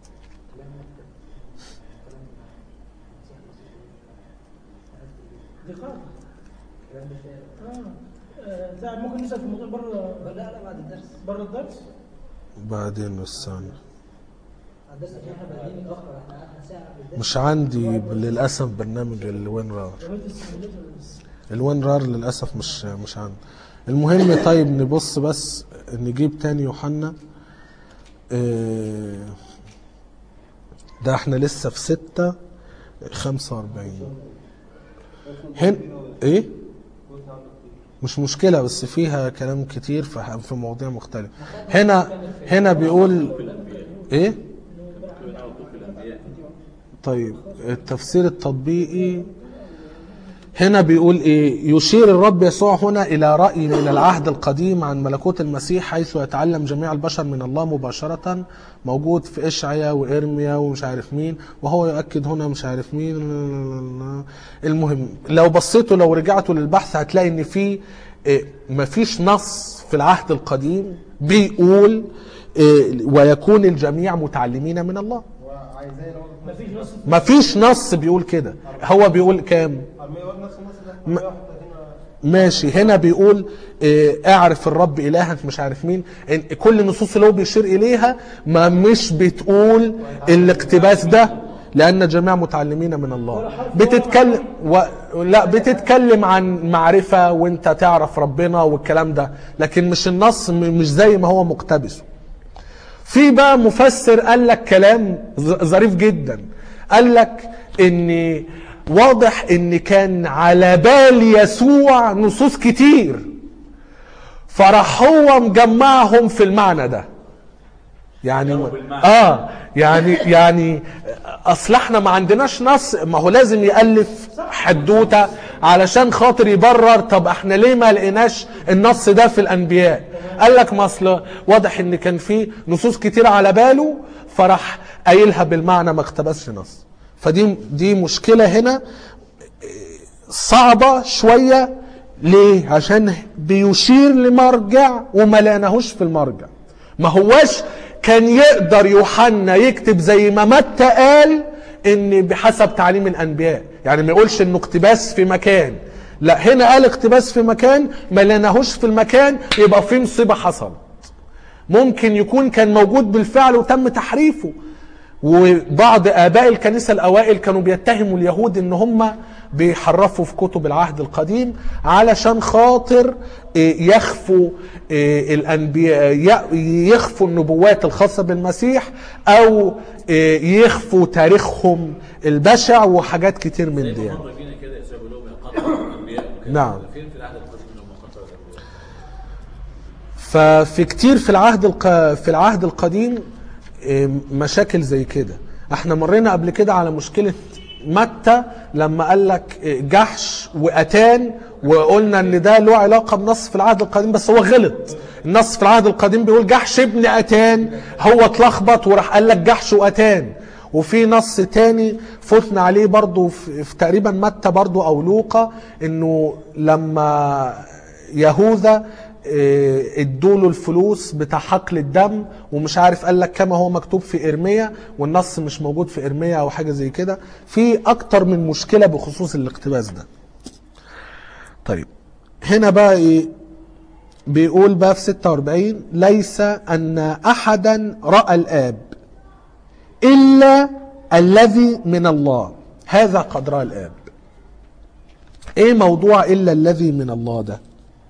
دي قاعدة اه آه، لا ممكن نسال في الموضوع بره لا لا بعد الدرس بره الدرس بعدين الثانية الدرس عشان احنا بادئين متاخر احنا قعدنا ساعه في الدرس مش عندي للأسف برنامج الوين رار عملت السيموليتر بس الوين رار للأسف مش مش عندي المهم طيب نبص بس نجيب تاني يوحنا آه، ده احنا لسه في ستة خمسة وأربعين هن ايه مش مشكلة بس فيها كلام كتير في في مواضيع مختلفة هنا هنا بيقول ايه طيب التفسير التطبيقي هنا بيقول ايه يشير الرب يسوع هنا الى راي من العهد القديم عن ملكوت المسيح حيث يتعلم جميع البشر من الله مباشره موجود في اشعيا وارميا ومش عارف مين وهو يؤكد هنا مش عارف مين المهم لو بصيتوا لو رجعتوا للبحث هتلاقي ان في إيه، مفيش نص في العهد القديم بيقول إيه، ويكون الجميع متعلمين من الله وعايزاه لو مفيش نص مفيش نص بيقول كده هو بيقول كام ارميه يقول نفس النص ده ما- 131 ماشي هنا بيقول آه، اعرف الرب الهك مش عارف مين إن كل النصوص اللي هو بيشير اليها ما مش بتقول الاقتباس ده لان جميع متعلمين من الله بتتكلم و... لا بتتكلم عن معرفه وانت تعرف ربنا والكلام ده لكن مش النص م- مش زي ما هو مقتبسه في بقى مفسر قال لك كلام ظ- ظريف جدا قال لك ان واضح ان كان على بال يسوع نصوص كتير فراح هو مجمعهم في المعنى ده يعني جابوا بالمعنى. اه يعني يعني اصل احنا ما عندناش نص ما هو لازم يالف حدوته علشان خاطر يبرر طب احنا ليه ما لقيناش النص ده في الانبياء قال لك ما اصل واضح ان كان في نصوص كتير على باله فراح قايلها بالمعنى ما اقتبسش نص فدي دي مشكله هنا صعبة شوية ليه؟ عشان بيشير لمرجع وما لقيناهوش في المرجع ما هواش كان يقدر يوحنا يكتب زي ما متى قال ان بحسب تعليم الانبياء يعني ما يقولش انه اقتباس في مكان لا هنا قال اقتباس في مكان ما لقيناهوش في المكان يبقى في مصيبة حصلت ممكن يكون كان موجود بالفعل وتم تحريفه وبعض اباء الكنيسه الاوائل كانوا بيتهموا اليهود ان هم بيحرفوا في كتب العهد القديم علشان خاطر إيه، يخفوا إيه، الانبياء ي- يخفوا النبوات الخاصه بالمسيح او إيه، يخفوا تاريخهم البشع وحاجات كتير من زي دي ما يعني. مره جينا كده يسوع بيقول لهم يقطعوا الانبياء وكده. نعم. فين في العهد القديم انهم قطعوا الانبياء؟ ففي كتير في العهد الق... في العهد القديم إيه، مشاكل زي كده احنا مرينا قبل كده على مشكلة متى لما قال لك إيه، جحش واتان وقلنا ان ده له علاقة بنص في العهد القديم بس هو غلط النص في العهد القديم بيقول جحش ابن اتان هو اتلخبط وراح قال لك جحش واتان وفي نص تاني فتنا عليه برضو في, في تقريبا متى برضو او لوقا انه لما يهوذا إيه، ادوله الفلوس بتاع حقل الدم ومش عارف قال لك كما هو مكتوب في ارميا والنص مش موجود في ارميا او حاجه زي كده في اكتر من مشكله بخصوص الاقتباس ده طيب هنا بقى ايه بيقول بقى في 46 ليس ان احدا راى الاب الا الذي من الله هذا قد راى الاب ايه موضوع الا الذي من الله ده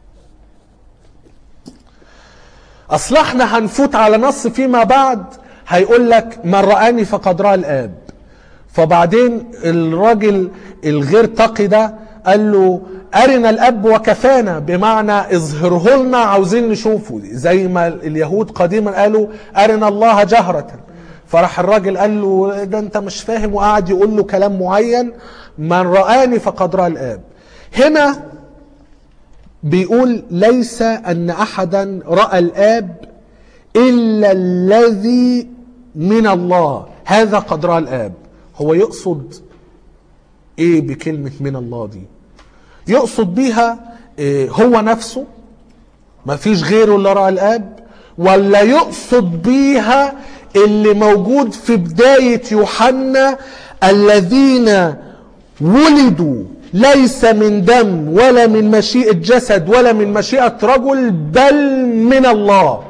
اصل احنا هنفوت على نص فيما بعد هيقول لك من رآني فقد رأى الآب فبعدين الراجل الغير تقي ده قال له أرنا الأب وكفانا بمعنى اظهره لنا عاوزين نشوفه زي ما اليهود قديما قالوا أرنا الله جهرة فراح الراجل قال له ده أنت مش فاهم وقعد يقول له كلام معين من رآني فقد رأى الآب هنا بيقول ليس أن أحدا رأى الآب إلا الذي من الله هذا قد رأى الآب هو يقصد إيه بكلمة من الله دي يقصد بيها إيه هو نفسه ما فيش غيره اللي رأى الآب ولا يقصد بيها اللي موجود في بداية يوحنا الذين ولدوا ليس من دم ولا من مشيئة جسد ولا من مشيئة رجل بل من الله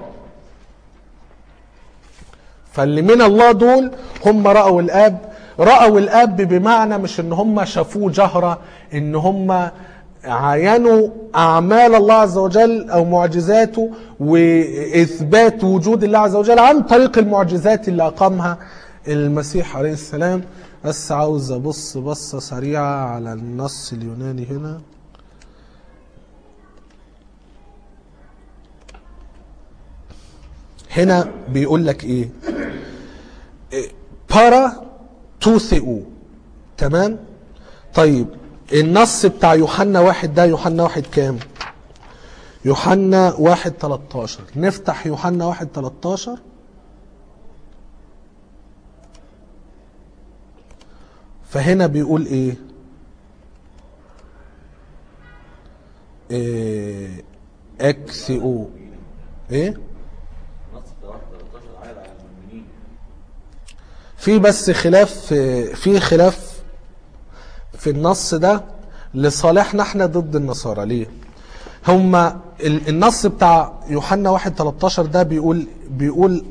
فاللي من الله دول هم رأوا الآب رأوا الآب بمعنى مش ان هم شافوه جهرة ان هم عاينوا أعمال الله عز وجل أو معجزاته وإثبات وجود الله عز وجل عن طريق المعجزات اللي أقامها المسيح عليه السلام بس عاوز أبص بصة سريعة على النص اليوناني هنا هنا بيقول لك ايه بارا توثئو تمام طيب النص بتاع يوحنا واحد ده يوحنا واحد كام يوحنا واحد 13 نفتح يوحنا واحد 13 فهنا بيقول ايه إيه اكسئو ايه نص 13 عايد على المؤمنين في بس خلاف في خلاف في النص ده لصالحنا احنا ضد النصارى ليه هما ال- النص بتاع يوحنا 1 13 ده بيقول بيقول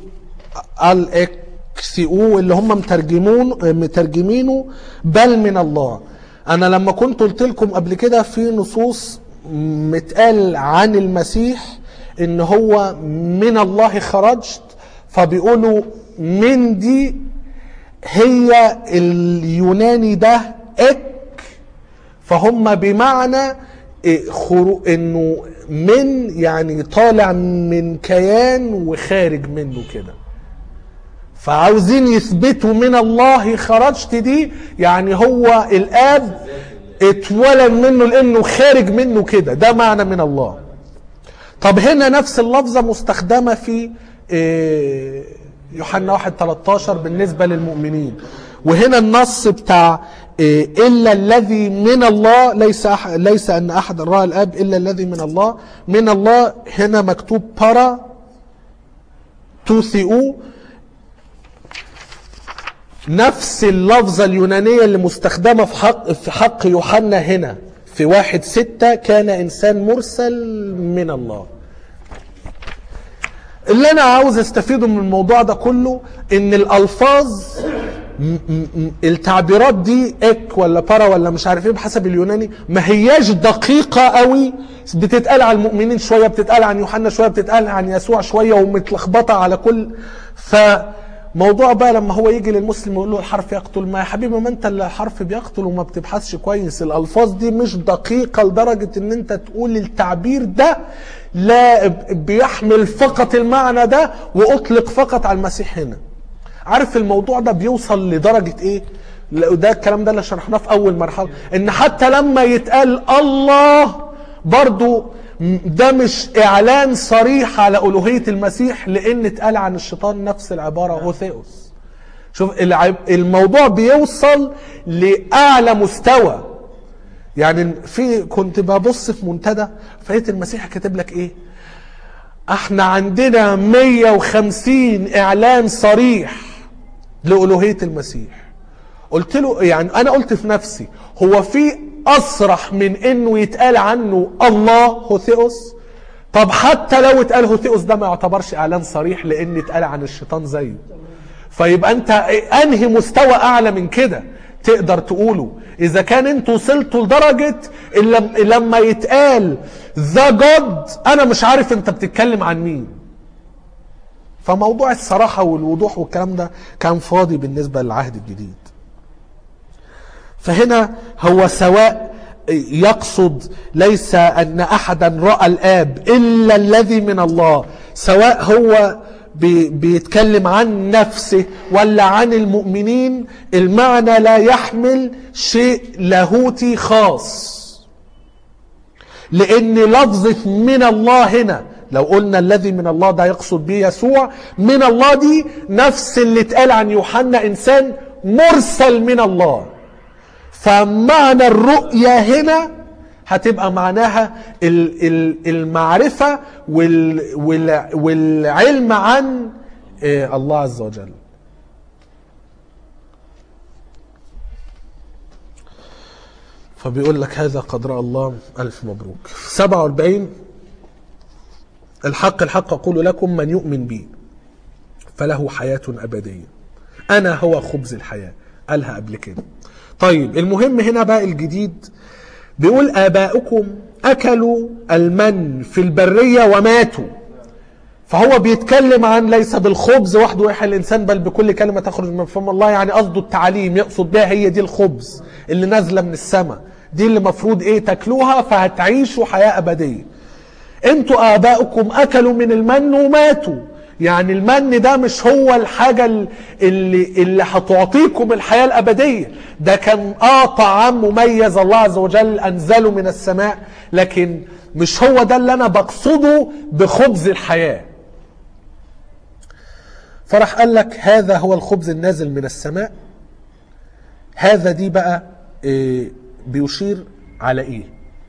الاكسئو اللي هم مترجمون مترجمينه بل من الله انا لما كنت قلت لكم قبل كده في نصوص متقال عن المسيح ان هو من الله خرجت فبيقولوا من دي هي اليوناني ده اك فهم بمعنى إيه خرو انه من يعني طالع من كيان وخارج منه كده فعاوزين يثبتوا من الله خرجت دي يعني هو الاب اتولد منه لانه خارج منه كده ده معنى من الله طب هنا نفس اللفظة مستخدمة في إيه، يوحنا 1 13 بالنسبة للمؤمنين وهنا النص بتاع إيه، إلا الذي من الله ليس أح ليس أن أحد رأى الآب إلا الذي من الله من الله هنا مكتوب بارا توثئو نفس اللفظة اليونانية اللي مستخدمة في حق في حق يوحنا هنا في واحد ستة كان إنسان مرسل من الله اللي أنا عاوز استفيده من الموضوع ده كله إن الألفاظ م- م- م- التعبيرات دي اك ولا بارا ولا مش عارف ايه بحسب اليوناني ما هياش دقيقة قوي بتتقال على المؤمنين شوية بتتقال عن يوحنا شوية بتتقال عن يسوع شوية ومتلخبطة على كل فموضوع بقى لما هو يجي للمسلم يقول له الحرف يقتل ما يا حبيبي ما انت اللي الحرف بيقتل وما بتبحثش كويس الالفاظ دي مش دقيقة لدرجة ان انت تقول التعبير ده لا بيحمل فقط المعنى ده واطلق فقط على المسيح هنا عارف الموضوع ده بيوصل لدرجة ايه لا، ده الكلام ده اللي شرحناه في اول مرحلة ان حتى لما يتقال الله برضو م- ده مش اعلان صريح على الوهية المسيح لان اتقال عن الشيطان نفس العبارة هوثيوس شوف العب- الموضوع بيوصل لاعلى مستوى يعني في كنت ببص في منتدى فلقيت المسيح كاتب لك ايه احنا عندنا 150 اعلان صريح لألوهية المسيح قلت له يعني انا قلت في نفسي هو في اصرح من انه يتقال عنه الله هوثيوس طب حتى لو اتقال هوثيوس ده ما يعتبرش اعلان صريح لان اتقال عن الشيطان زيه فيبقى انت انهي مستوى اعلى من كده تقدر تقوله اذا كان انتوا وصلتوا لدرجة إن لم- لما يتقال ذا جود انا مش عارف انت بتتكلم عن مين فموضوع الصراحة والوضوح والكلام ده كان فاضي بالنسبة للعهد الجديد فهنا هو سواء يقصد ليس ان احدا راى الاب الا الذي من الله سواء هو بي- بيتكلم عن نفسه ولا عن المؤمنين المعنى لا يحمل شيء لاهوتي خاص لان لفظة من الله هنا لو قلنا الذي من الله ده يقصد به يسوع من الله دي نفس اللي اتقال عن يوحنا انسان مرسل من الله فمعنى الرؤية هنا هتبقى معناها ال- ال- المعرفة وال- وال- والعلم عن آه، الله عز وجل فبيقول لك هذا قد رأى الله ألف مبروك 47 الحق الحق أقول لكم من يؤمن بي فله حياة أبدية أنا هو خبز الحياة قالها قبل كده طيب المهم هنا بقى الجديد بيقول آباؤكم أكلوا المن في البرية وماتوا فهو بيتكلم عن ليس بالخبز وحده يحيى الانسان بل بكل كلمه تخرج من فم الله يعني قصده التعليم يقصد بها هي دي الخبز اللي نازله من السماء دي اللي المفروض ايه تاكلوها فهتعيشوا حياه ابديه انتوا اباؤكم اكلوا من المن وماتوا يعني المن ده مش هو الحاجة ال- اللي, اللي هتعطيكم الحياة الأبدية ده كان آه طعام مميز الله عز وجل أنزله من السماء لكن مش هو ده اللي أنا بقصده بخبز الحياة فراح قال لك هذا هو الخبز النازل من السماء هذا دي بقى إيه بيشير على ايه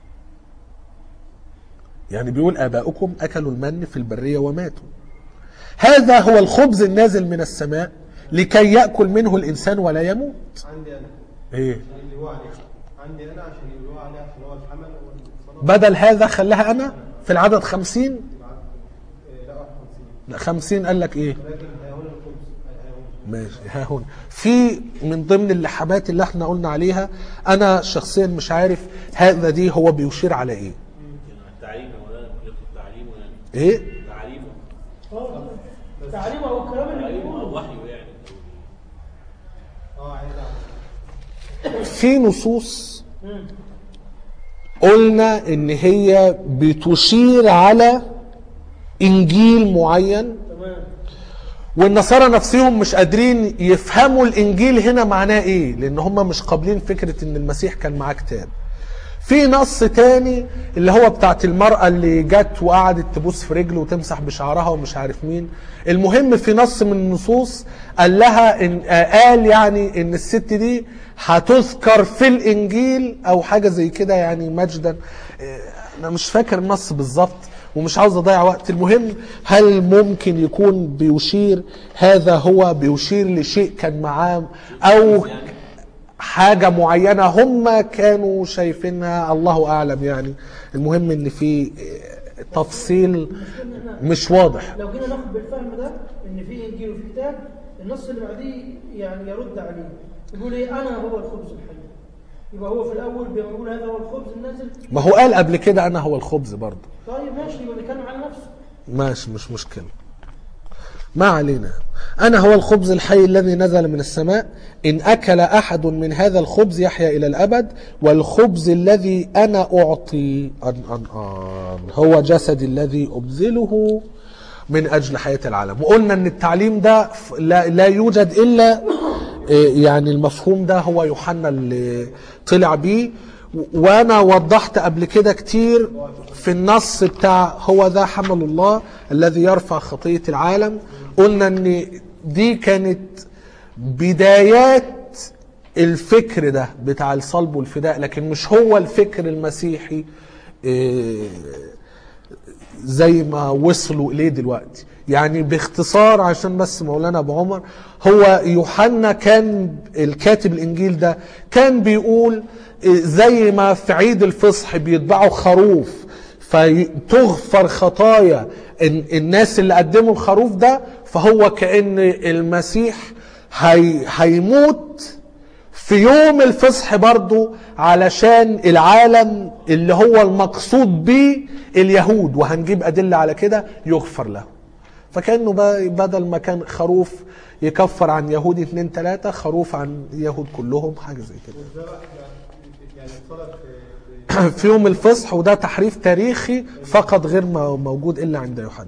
يعني بيقول اباؤكم اكلوا المن في البريه وماتوا هذا هو الخبز النازل من السماء لكي ياكل منه الانسان ولا يموت عندي انا ايه اللي هو عليه عندي انا عشان اللي هو عليه عشان هو الحمل والصلاه بدل هذا خلاها انا في العدد خمسين إيه، لا 51 لا خمسين قال لك ايه ولكن ها هنا الخبز ها هنا ماشي ها هنا في من ضمن اللحمات اللي احنا قلنا عليها انا شخصيا مش عارف هذا دي هو بيشير على ايه التعليم ولا يطلب تعليمه يعني ايه تعليمه اه تعليم او الكلام اللي تعليمه او بيقوله وحيه يعني اه عايز اعرف في نصوص مم. قلنا ان هي بتشير على انجيل معين تمام والنصارى نفسهم مش قادرين يفهموا الانجيل هنا معناه ايه لان هم مش قابلين فكره ان المسيح كان معاه كتاب في نص تاني اللي هو بتاعت المرأة اللي جت وقعدت تبوس في رجله وتمسح بشعرها ومش عارف مين المهم في نص من النصوص قال لها إن آه قال يعني ان الست دي هتذكر في الانجيل او حاجة زي كده يعني مجدا آه، انا مش فاكر النص بالظبط ومش عاوز اضيع وقت المهم هل ممكن يكون بيشير هذا هو بيشير لشيء كان معاه او حاجة معينة هم كانوا شايفينها الله أعلم يعني المهم إن في تفصيل مش واضح لو جينا ناخد بالفهم ده ان في انجيل وفي كتاب النص اللي بعديه يعني يرد عليه يقول ايه انا هو الخبز الحي يبقى هو في الاول بيقول هذا هو الخبز النازل ما هو قال قبل كده أنا هو الخبز برضه طيب ماشي يبقى بيتكلم عن نفسه ماشي مش مشكلة ما علينا أنا هو الخبز الحي الذي نزل من السماء إن أكل أحد من هذا الخبز يحيا إلى الأبد والخبز الذي أنا أعطي أن أن أن هو جسدي الذي أبذله من أجل حياة العالم وقلنا أن التعليم ده ف- لا, لا يوجد إلا إيه، يعني المفهوم ده هو يوحنا اللي طلع بيه و- وانا وضحت قبل كده كتير في النص بتاع هو ذا حمل الله الذي يرفع خطية العالم قلنا ان دي كانت بدايات الفكر ده بتاع الصلب والفداء لكن مش هو الفكر المسيحي إيه، زي ما وصلوا اليه دلوقتي يعني باختصار عشان بس مولانا ابو عمر هو يوحنا كان الكاتب الانجيل ده كان بيقول إيه، زي ما في عيد الفصح بيتبعوا خروف فتغفر خطايا ال- الناس اللي قدموا الخروف ده فهو كأن المسيح هي هيموت في يوم الفصح برضو علشان العالم اللي هو المقصود به اليهود وهنجيب أدلة على كده يغفر له فكأنه بقى بدل ما كان خروف يكفر عن يهودي اتنين تلاتة خروف عن يهود كلهم حاجة زي كده والذبح ده يعني الصلاه في في في يوم الفصح وده تحريف تاريخي فقط غير مو- موجود الا عند يوحنا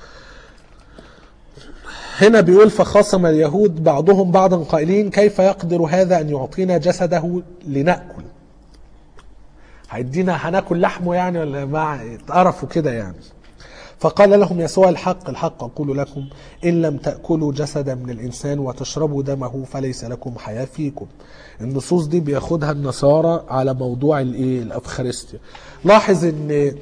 هنا بيقول فخاصم اليهود بعضهم بعضا قائلين كيف يقدر هذا ان يعطينا جسده لناكل هيدينا هناكل لحمه يعني ولا ما اتقرفوا كده يعني فقال لهم يسوع الحق الحق أقول لكم إن لم تأكلوا جسدا من الإنسان وتشربوا دمه فليس لكم حياة فيكم النصوص دي بياخدها النصارى على موضوع الايه الأفخارستيا لاحظ ان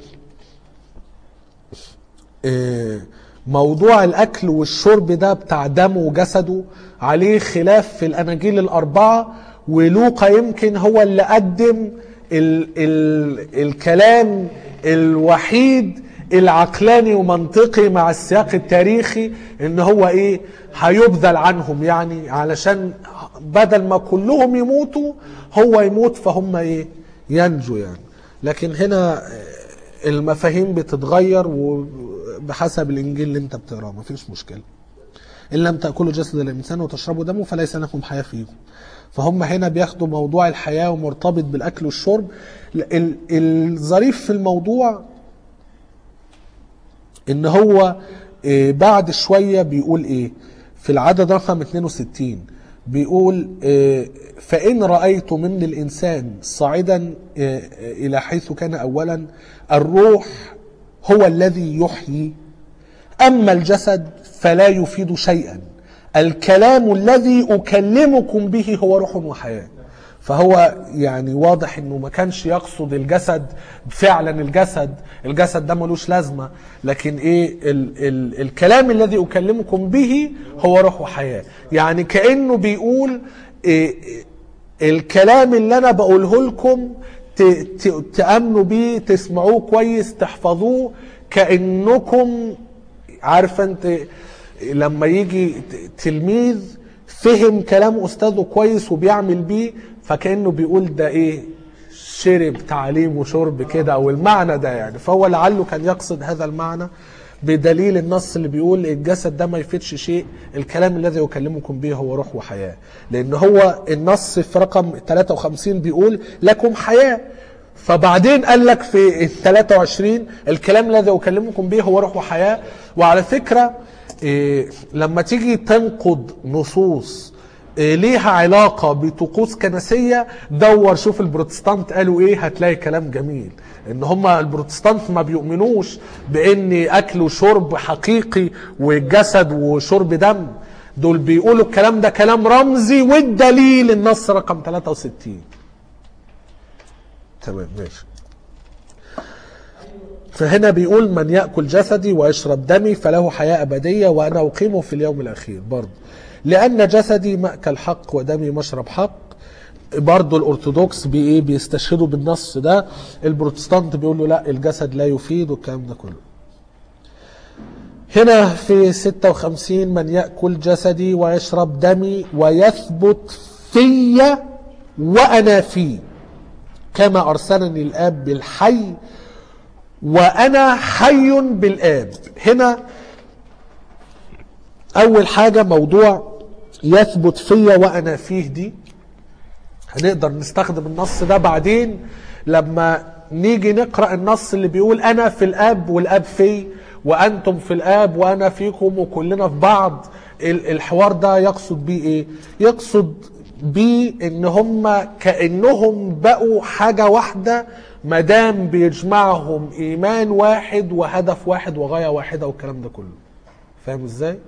آه، موضوع الاكل والشرب ده بتاع دمه وجسده عليه خلاف في الاناجيل الاربعه ولوقا يمكن هو اللي قدم ال ال الكلام الوحيد العقلاني ومنطقي مع السياق التاريخي ان هو ايه هيبذل عنهم يعني علشان بدل ما كلهم يموتوا هو يموت فهم ايه ينجوا يعني لكن هنا المفاهيم بتتغير وبحسب الانجيل اللي انت بتقراه مفيش مشكله ان لم تاكلوا جسد الانسان وتشربوا دمه فليس لكم حياه فيكم فهم هنا بياخدوا موضوع الحياه ومرتبط بالاكل والشرب ال- الظريف في الموضوع ان هو آه، بعد شويه بيقول ايه في العدد رقم 62 بيقول آه، فان رايت من الانسان صاعدا آه، آه، الى حيث كان اولا الروح هو الذي يحيي اما الجسد فلا يفيد شيئا الكلام الذي اكلمكم به هو روح وحياه فهو يعني واضح انه ما كانش يقصد الجسد فعلا الجسد الجسد ده ملوش لازمه لكن ايه ال ال الكلام الذي اكلمكم به هو روح وحياه يعني كانه بيقول إيه الكلام اللي انا بقوله لكم ت- ت- تامنوا بيه تسمعوه كويس تحفظوه كانكم عارفه انت لما يجي ت- تلميذ فهم كلام استاذه كويس وبيعمل بيه فكانه بيقول ده ايه شرب تعليم وشرب كده او المعنى ده يعني فهو لعله كان يقصد هذا المعنى بدليل النص اللي بيقول الجسد ده ما يفيدش شيء الكلام الذي يكلمكم به هو روح وحياه لان هو النص في رقم 53 بيقول لكم حياه فبعدين قال لك في ال 23 الكلام الذي اكلمكم به هو روح وحياه وعلى فكره إيه لما تيجي تنقض نصوص إيه ليها علاقة بطقوس كنسية دور شوف البروتستانت قالوا ايه هتلاقي كلام جميل ان هم البروتستانت ما بيؤمنوش بان اكل وشرب حقيقي والجسد وشرب دم دول بيقولوا الكلام ده كلام رمزي والدليل النص رقم 63 تمام ماشي فهنا بيقول من يأكل جسدي ويشرب دمي فله حياة أبدية وأنا أقيمه في اليوم الأخير برضه لأن جسدي مأكل حق ودمي مشرب حق برضه الأرثوذكس بإيه بيستشهدوا بالنص ده البروتستانت بيقولوا لا الجسد لا يفيد والكلام ده كله هنا في 56 من يأكل جسدي ويشرب دمي ويثبت في وأنا فيه كما أرسلني الآب بالحي وأنا حي بالآب هنا أول حاجة موضوع يثبت فيا وأنا فيه دي هنقدر نستخدم النص ده بعدين لما نيجي نقرأ النص اللي بيقول أنا في الآب والآب في وأنتم في الآب وأنا فيكم وكلنا في بعض ال- الحوار ده يقصد بيه إيه؟ يقصد بيه إن هم كأنهم بقوا حاجة واحدة مدام بيجمعهم إيمان واحد وهدف واحد وغاية واحدة والكلام ده كله فاهم إزاي؟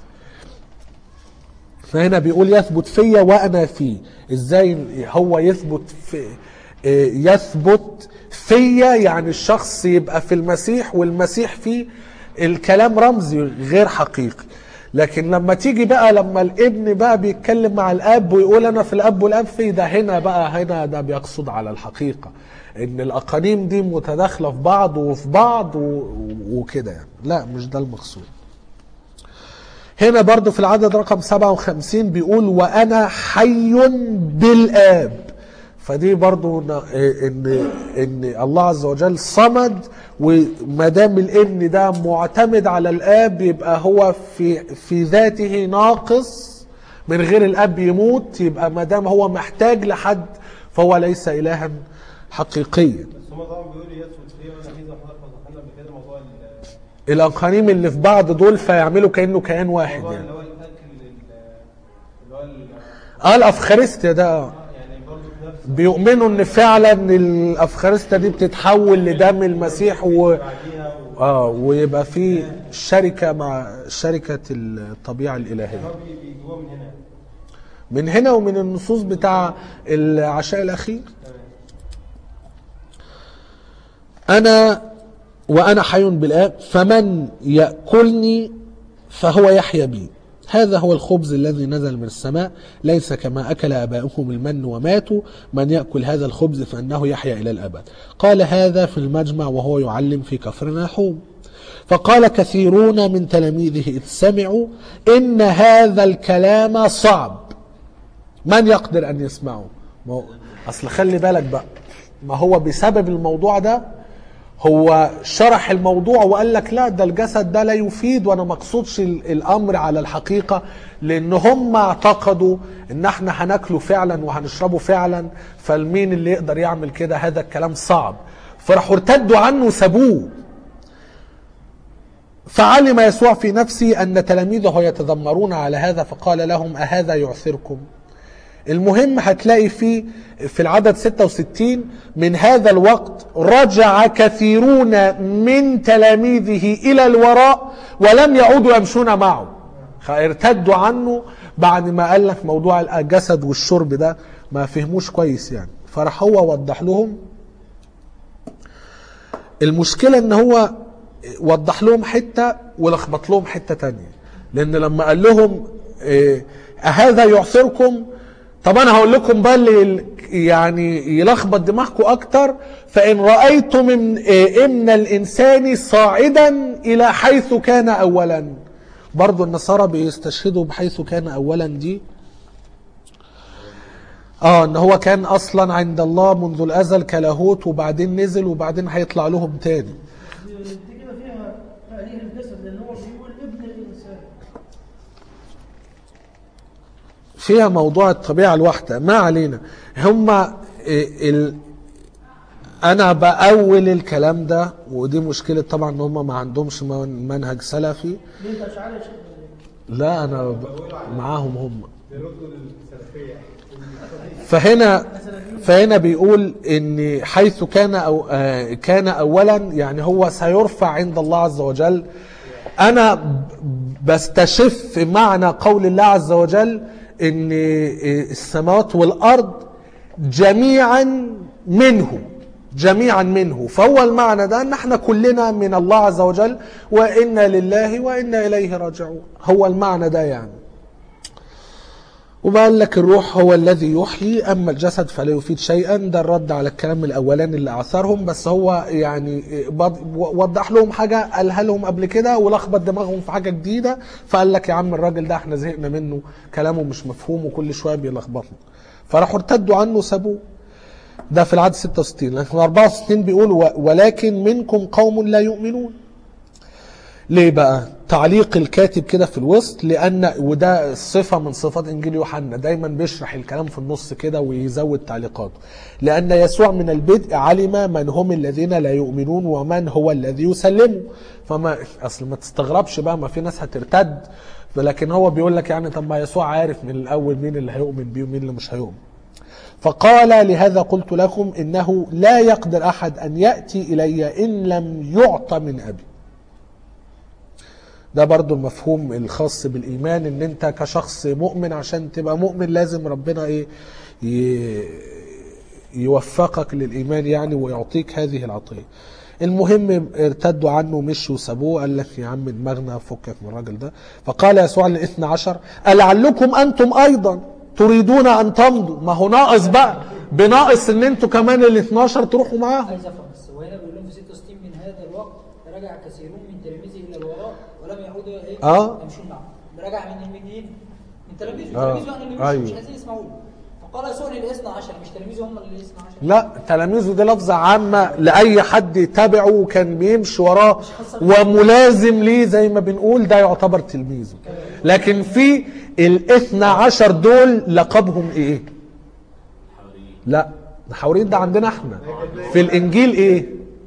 فهنا بيقول يثبت فيا وانا فيه ازاي هو يثبت في إيه، يثبت فيا يعني الشخص يبقى في المسيح والمسيح فيه الكلام رمزي غير حقيقي لكن لما تيجي بقى لما الابن بقى بيتكلم مع الاب ويقول انا في الاب والاب فيه ده هنا بقى هنا ده بيقصد على الحقيقه ان الاقانيم دي متداخله في بعض وفي بعض و- وكده يعني لا مش ده المقصود هنا برضو في العدد رقم 57 بيقول وانا حي بالاب فدي برضو ن- ان ان الله عز وجل صمد وما دام الابن ده معتمد على الاب يبقى هو في في ذاته ناقص من غير الاب يموت يبقى ما دام هو محتاج لحد فهو ليس الها حقيقيا هم طبعا بيقولوا يسود فيه وانا في زي ما حضرتك وضحنا قبل كده موضوع ال- الاقانيم اللي في بعض دول فيعملوا كانه كيان واحد موضوع يعني اللي هو الاكل ال- اللي هو ال- اه الافخارستيا ده آه. يعني برضه في نفس بيؤمنوا ان فعلا الافخارستيا دي بتتحول لدم المسيح و... بعديها و- اه ويبقى في شركه مع شركه الطبيعه الالهيه هو بي- بيجيبوها من هنا من هنا ومن النصوص بتاع العشاء الاخير تمام انا وانا حي بالاب فمن ياكلني فهو يحيا بي هذا هو الخبز الذي نزل من السماء ليس كما اكل اباؤهم المن وماتوا من ياكل هذا الخبز فانه يحيا الى الابد قال هذا في المجمع وهو يعلم في كفر ناحوم فقال كثيرون من تلاميذه اذ سمعوا ان هذا الكلام صعب من يقدر ان يسمعه ما هو اصل خلي بالك بقى ما هو بسبب الموضوع ده هو شرح الموضوع وقال لك لا ده الجسد ده لا يفيد وانا ما اقصدش ال- الامر على الحقيقه لان هم اعتقدوا ان احنا هناكله فعلا وهنشربه فعلا فالمين اللي يقدر يعمل كده هذا الكلام صعب فراحوا ارتدوا عنه وسابوه فعلم يسوع في نفسه أن تلاميذه يتذمرون على هذا فقال لهم أهذا يعثركم المهم هتلاقي في في العدد 66 من هذا الوقت رجع كثيرون من تلاميذه إلى الوراء ولم يعودوا يمشون معه ارتدوا عنه بعد ما قال لك موضوع الجسد والشرب ده ما فهموش كويس يعني فراح هو وضح لهم المشكلة ان هو وضح لهم حتة ولخبط لهم حتة تانية لان لما قال لهم إيه، أهذا يعثركم طب انا هقول لكم بقى اللي يعني يلخبط دماغكم اكتر فان رايتم من إيه، ان الانسان صاعدا الى حيث كان اولا برضو النصارى بيستشهدوا بحيث كان اولا دي اه ان هو كان اصلا عند الله منذ الازل كلاهوت وبعدين نزل وبعدين هيطلع لهم تاني دي كده فيها تأليه الجسد لأن هو بيقول ابن الإنسان فيها موضوع الطبيعة الواحدة ما علينا هما إيه، ال... انا بأول الكلام ده ودي مشكلة طبعا ان هما ما عندهمش من- منهج سلفي ليه أنت أشعري يا شيخ لا انا ب... معاهم هم فهنا فهنا بيقول ان حيث كان أو آه، كان اولا يعني هو سيرفع عند الله عز وجل انا ب- بستشف معنى قول الله عز وجل ان السماوات والارض جميعا منه جميعا منه فهو المعنى ده ان احنا كلنا من الله عز وجل وانا لله وانا اليه راجعون هو المعنى ده يعني وبقال لك الروح هو الذي يحيي اما الجسد فلا يفيد شيئا ده الرد على الكلام الاولاني اللي اعثرهم بس هو يعني بض- وضح لهم حاجه قالها لهم قبل كده ولخبط دماغهم في حاجه جديده فقال لك يا عم الراجل ده احنا زهقنا منه كلامه مش مفهوم وكل شويه بيلخبطنا فراحوا ارتدوا عنه وسابوه ده في العدد 66 لكن 64 بيقول "و- ولكن منكم قوم لا يؤمنون ليه بقى تعليق الكاتب كده في الوسط لان وده صفه من صفات انجيل يوحنا دايما بيشرح الكلام في النص كده ويزود تعليقاته لان يسوع من البدء علم من هم الذين لا يؤمنون ومن هو الذي يسلمه فما اصل ما تستغربش بقى ما في ناس هترتد لكن هو بيقول لك يعني طب ما يسوع عارف من الاول مين اللي هيؤمن بيه ومين اللي مش هيؤمن فقال لهذا قلت لكم انه لا يقدر احد ان ياتي الي ان لم يعطى من ابي ده برضو المفهوم الخاص بالإيمان إن أنت كشخص مؤمن عشان تبقى مؤمن لازم ربنا إيه ي- يوفقك للإيمان يعني ويعطيك هذه العطية المهم ارتدوا عنه ومشوا وسابوه قال لك يا عم دماغنا فكك من الراجل ده فقال يسوع للاثنى عشر ألعلكم أنتم أيضا تريدون أن تمضوا ما هو ناقص بقى بناقص إن أنتوا كمان ال 12 تروحوا معاهم عايز افهم بس هو هنا بيقول لهم في 66 من هذا الوقت رجع كثيرون من تلاميذه الى الوراء ولم يعودوا ايه آه. يمشون معه رجع من مين من تلاميذه آه. تلاميذه يعني اللي مش, أيوه. مش عايزين يسمعوا له فقال يسوع للاثنى عشر مش تلاميذه هم اللي الاثنى عشر لا تلاميذه دي لفظة عامة لأي حد يتابعه وكان بيمشي وراه وملازم ليه زي ما بنقول ده يعتبر تلميذه لكن في الاثنى عشر دول لقبهم ايه لا محاورين ده عندنا احنا في الانجيل ايه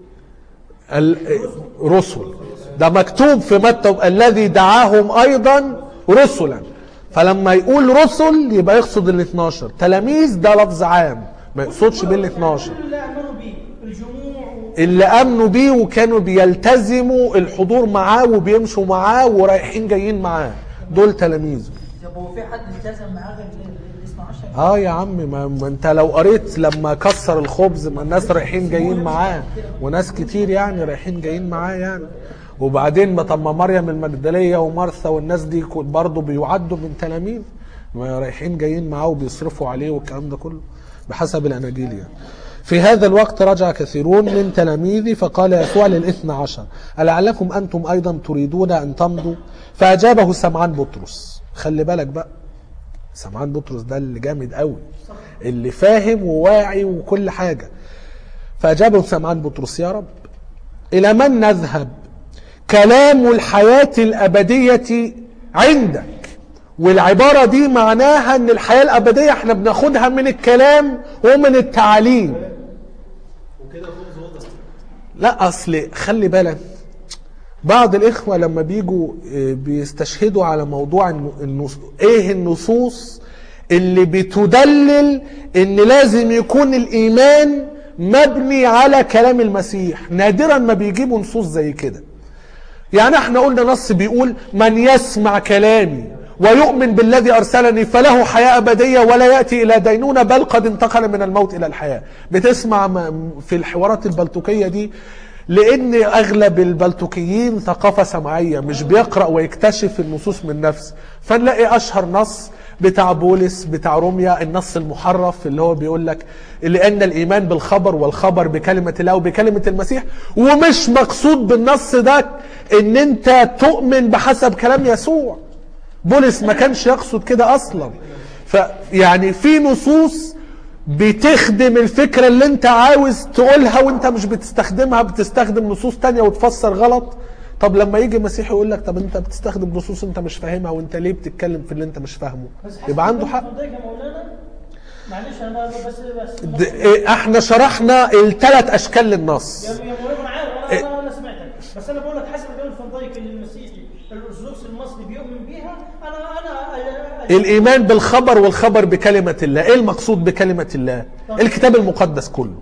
ال- رسل ده مكتوب في متى الذي دعاهم ايضا رسلا فلما يقول رسل يبقى يقصد ال 12 تلاميذ ده لفظ عام ما يقصدش بال 12 كل اللي امنوا بيه الجموع و... اللي امنوا بيه وكانوا بيلتزموا الحضور معاه وبيمشوا معاه ورايحين جايين معاه دول تلاميذه طب هو في حد التزم معاه غير اللي اسمه 10 اه يا عم ما, ما انت لو قريت لما كسر الخبز ما الناس رايحين جايين معاه وناس كتير يعني رايحين جايين معاه يعني وبعدين ما طب ما مريم المجدليه ومارثا والناس دي كو- برضه بيعدوا من تلاميذ ما رايحين جايين معاه وبيصرفوا عليه والكلام ده كله بحسب الاناجيل يعني في هذا الوقت رجع كثيرون من تلاميذي فقال يسوع للاثنى عشر ألعلكم أنتم أيضا تريدون أن تمضوا فأجابه سمعان بطرس خلي بالك بقى سمعان بطرس ده اللي جامد قوي اللي فاهم وواعي وكل حاجة فأجابه سمعان بطرس يا رب إلى من نذهب كلام الحياة الأبدية عندك والعبارة دي معناها ان الحياة الأبدية احنا بناخدها من الكلام ومن التعاليم وكده خبز وضع لا اصل خلي بالك بعض الاخوه لما بيجوا آه، بيستشهدوا على موضوع الن- النص... ايه النصوص اللي بتدلل ان لازم يكون الايمان مبني على كلام المسيح نادرا ما بيجيبوا نصوص زي كده يعني احنا قلنا نص بيقول من يسمع كلامي ويؤمن بالذي ارسلني فله حياه ابديه ولا ياتي الى دينونه بل قد انتقل من الموت الى الحياه بتسمع م- في الحوارات البلطوكيه دي لان اغلب البلطوكيين ثقافه سمعيه مش بيقرا ويكتشف النصوص من نفسه فنلاقي اشهر نص بتاع بولس بتاع روميا النص المحرف اللي هو بيقول لك لان الايمان بالخبر والخبر بكلمه الله وبكلمه المسيح ومش مقصود بالنص ده ان انت تؤمن بحسب كلام يسوع بولس ما كانش يقصد كده اصلا فيعني في نصوص بتخدم الفكرة اللي انت عاوز تقولها وانت مش بتستخدمها بتستخدم نصوص تانية وتفسر غلط طب لما يجي مسيحي يقول لك طب انت بتستخدم نصوص انت مش فاهمها وانت ليه بتتكلم في اللي انت مش فاهمه بس حسب يبقى عنده كلام حق فضيلة يا مولانا معلش انا بس بس د- اه، احنا شرحنا الثلاث اشكال للنص يا يا مولانا انا عارف انا انا, أنا سمعتك بس انا بقول لك حسب كلام الفضيلة اللي المسيحي الارثوذكس المصري بيؤمن بيها انا انا الايمان بالخبر والخبر بكلمة الله ايه المقصود بكلمة الله الكتاب المقدس كله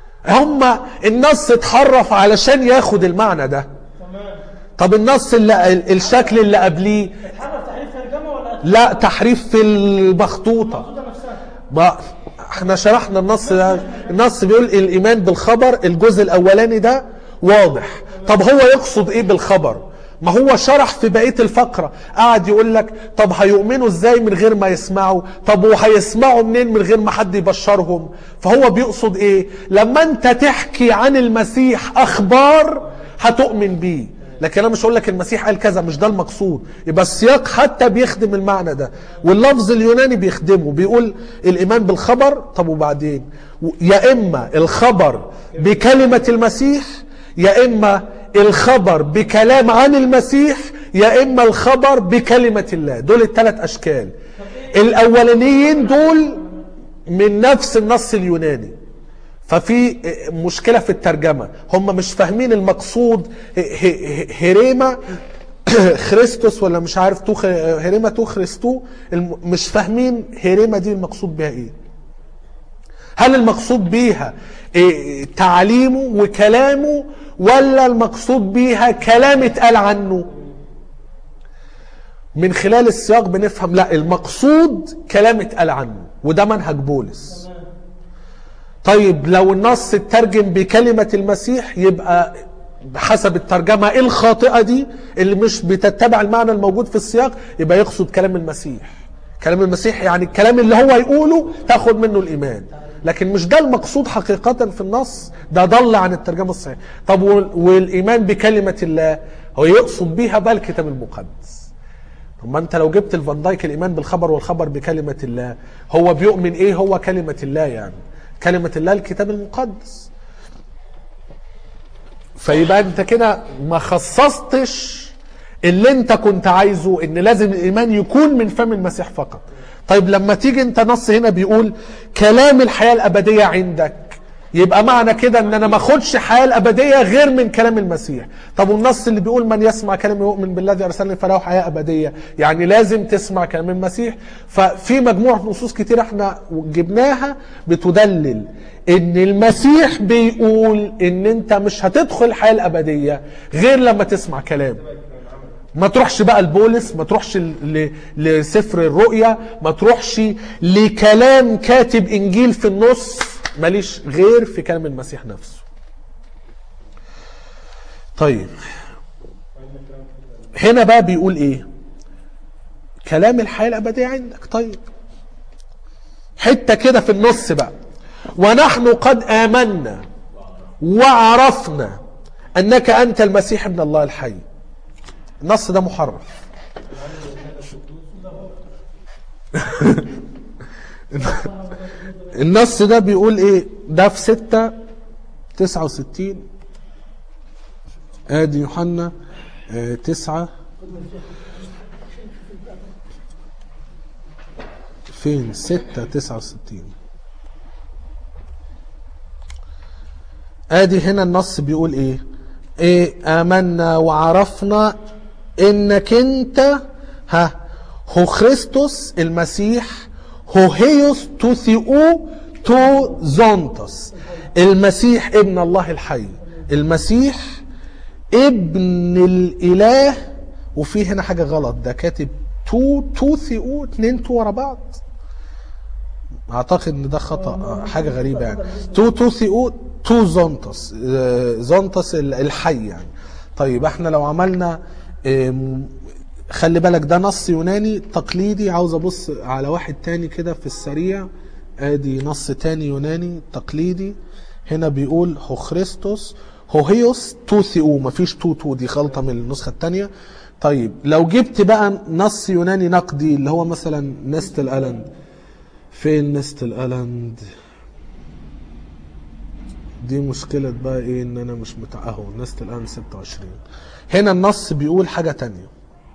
هم النص اتحرف علشان ياخد المعنى ده تمام طب النص اللي الشكل اللي قبليه اتحرف تحريف ترجمه ولا لا تحريف في المخطوطة المقصوده نفسها ما احنا شرحنا النص ده النص بيقول الايمان بالخبر الجزء الاولاني ده واضح طب هو يقصد ايه بالخبر ما هو شرح في بقيه الفقره قعد يقول لك طب هيؤمنوا ازاي من غير ما يسمعوا طب وهيسمعوا منين من غير ما حد يبشرهم فهو بيقصد ايه لما انت تحكي عن المسيح اخبار هتؤمن بيه لكن انا مش هقول لك المسيح قال كذا مش ده المقصود يبقى السياق حتى بيخدم المعنى ده واللفظ اليوناني بيخدمه بيقول الايمان بالخبر طب وبعدين يا اما الخبر بكلمه المسيح يا اما الخبر بكلام عن المسيح يا اما الخبر بكلمه الله دول الثلاث اشكال الاولانيين دول من نفس النص اليوناني ففي مشكله في الترجمه هم مش فاهمين المقصود ه- ه- هيريما خريستوس ولا مش عارف تو هيريما تو خريستو الم- مش فاهمين هيريما دي المقصود بها ايه هل المقصود بيها إيه تعليمه وكلامه ولا المقصود بيها كلام اتقال عنه من خلال السياق بنفهم لا المقصود كلام اتقال عنه وده منهج بولس طيب لو النص اترجم بكلمة المسيح يبقى حسب الترجمة الخاطئة دي اللي مش بتتبع المعنى الموجود في السياق يبقى يقصد كلام المسيح كلام المسيح يعني الكلام اللي هو يقوله تاخد منه الإيمان لكن مش ده المقصود حقيقة في النص ده ضل عن الترجمة الصحيحة طب وال- والإيمان بكلمة الله هو يقصد بيها بقى الكتاب المقدس طب ما انت لو جبت الفان دايك الايمان بالخبر والخبر بكلمه الله هو بيؤمن ايه هو كلمه الله يعني كلمه الله الكتاب المقدس فيبقى انت كده ما خصصتش اللي انت كنت عايزه ان لازم الايمان يكون من فم المسيح فقط طيب لما تيجي انت نص هنا بيقول كلام الحياه الابديه عندك يبقى معنى كده ان انا ما اخدش حياه الابديه غير من كلام المسيح طب والنص اللي بيقول من يسمع كلام يؤمن بالذي ارسلني فله حياه ابديه يعني لازم تسمع كلام المسيح ففي مجموعه نصوص كتير احنا جبناها بتدلل ان المسيح بيقول ان انت مش هتدخل الحياه الابديه غير لما تسمع كلام ما تروحش بقى لبولس ما تروحش ل- ل- لسفر الرؤيا ما تروحش لكلام كاتب انجيل في النص ماليش غير في كلام المسيح نفسه طيب هنا بقى بيقول ايه كلام الحياة الأبدية عندك طيب حتة كده في النص بقى ونحن قد آمنا وعرفنا أنك أنت المسيح ابن الله الحي النص ده محرف النص ده بيقول ايه ده في ستة تسعة وستين ادي يوحنا آه، تسعة فين ستة تسعة وستين ادي هنا النص بيقول ايه ايه امنا وعرفنا انك انت ها هو خريستوس المسيح هو هيوس تو ثيو تو زونتوس المسيح ابن الله الحي المسيح ابن الاله وفي هنا حاجه غلط ده كاتب تو تو ثيو اتنين تو ورا بعض اعتقد ان ده خطا آه، حاجه غريبه يعني تو تو ثيو تو زونتوس آه، زونتوس ال- الحي يعني طيب احنا لو عملنا آم، خلي بالك ده نص يوناني تقليدي عاوز ابص على واحد تاني كده في السريع ادي نص تاني يوناني تقليدي هنا بيقول هو خريستوس هو هيوس تو ثيو مفيش تو تو دي غلطه من النسخه التانيه طيب لو جبت بقى نص يوناني نقدي اللي هو مثلا نستل الاند فين نستل الاند دي مشكلة بقى ايه ان انا مش متع اهو نستل الاند 26 هنا النص بيقول حاجة تانية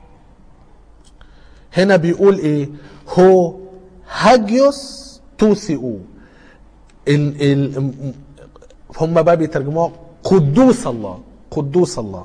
هنا بيقول ايه هو هاجيوس توثيو ال ال هم بقى بيترجموها قدوس الله قدوس الله